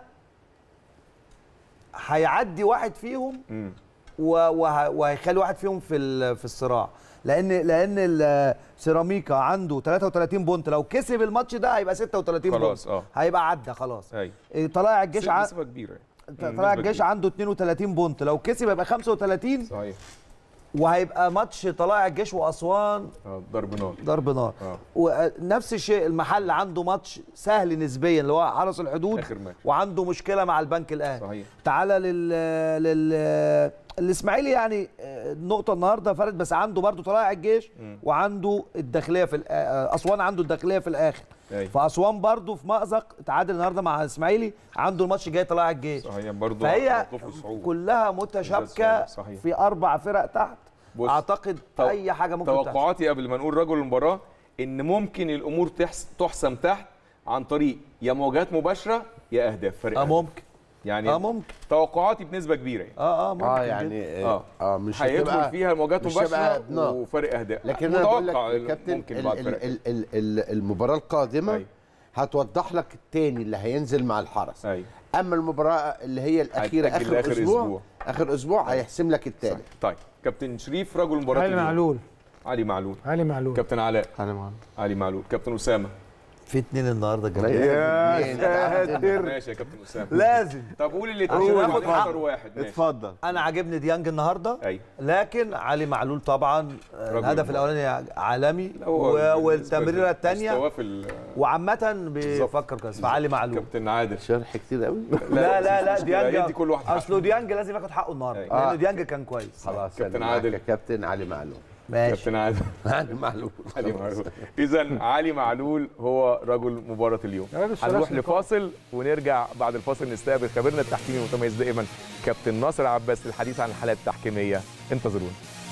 هيعدي واحد فيهم مم. و- وه- وهيخلي واحد فيهم في ال- في الصراع لان لان ال- سيراميكا عنده 33 بونت لو كسب الماتش ده هيبقى 36 خلاص، بونت آه. هيبقى عدى خلاص ايوه إيه، طلائع الجيش ع... نسبه كبيره مم، طلائع نسبة الجيش كبيرة. عنده 32 بونت لو كسب يبقى 35 صحيح وهيبقى ماتش طلائع الجيش واسوان آه، ضرب نار ضرب نار آه. ونفس الشيء المحل عنده ماتش سهل نسبيا اللي هو حرس الحدود آخر ماتش. وعنده مشكله مع البنك الاهلي صحيح تعالى لل لل الاسماعيلي يعني آه، النقطه النهارده فرد بس عنده برضه طلائع الجيش مم. وعنده الداخليه في الآ- آه، اسوان عنده الداخليه في الاخر أيوة. فاسوان برضه في مأزق تعادل النهارده مع الاسماعيلي عنده الماتش الجاي طلائع الجيش صحيح برضه فهي موقفه صعود كلها ده متشابكه صحيح. في اربع فرق تحت بص، اعتقد تو- اي حاجه ممكن تحصل توقعاتي قبل ما نقول رجل المباراه ان ممكن الامور تحس تحسم تحت عن طريق يا مواجهات مباشره يا اهداف فرق اه أهداف. ممكن يعني اه ممكن توقعاتي بنسبه كبيره يعني اه اه ممكن اه جداً. يعني اه اه, آه مش هيدخل هتبقى فيها مواجهات مش مباشره هتبقى نار. وفرق اهداف لكن انا بقول لك متوقع يا كابتن ممكن ال بعض ال فرق ال ال ال المباراه القادمه أيوة. هتوضح لك التاني اللي هينزل مع الحرس ايوه اما المباراه اللي هي الاخيره هتأجل اخر لآخر اسبوع أسبوع. اخر اسبوع هيحسم لك التالت طيب كابتن شريف رجل مباراه علي اليوم. معلول علي معلول علي معلول كابتن علاء انا معاك علي معلول كابتن اسامه في اتنين النهارده جماعه يا ساتر ماشي يا كابتن اسامه لازم طب قول اللي عشان تقول ناخد اختار حقه. واحد ماشي اتفضل انا عاجبني ديانج النهارده ايوه لكن علي معلول طبعا آه، رجل الهدف المباراة. الاولاني عالمي هو و- بالنسبة والتمريره الثانيه مستواه في ال- وعامه بيفكر كويس فعلي معلول كابتن عادل شرح كتير قوي لا لا لا يدي ديانج كل واحد حقه. اصله ديانج لازم ياخد حقه النهارده أيوة. لانه آه. ديانج كان كويس خلاص كابتن أنا معاك عادل. يا كابتن علي معلول ماشي كابتن عادل علي معلول علي معلول اذا علي معلول هو رجل مباراه اليوم يا راجل هنروح ثلاث نقاط. لفاصل ونرجع بعد الفاصل نستقبل خبيرنا التحكيمي المتميز دائما كابتن ناصر عباس للحديث عن الحالات التحكيميه انتظرونا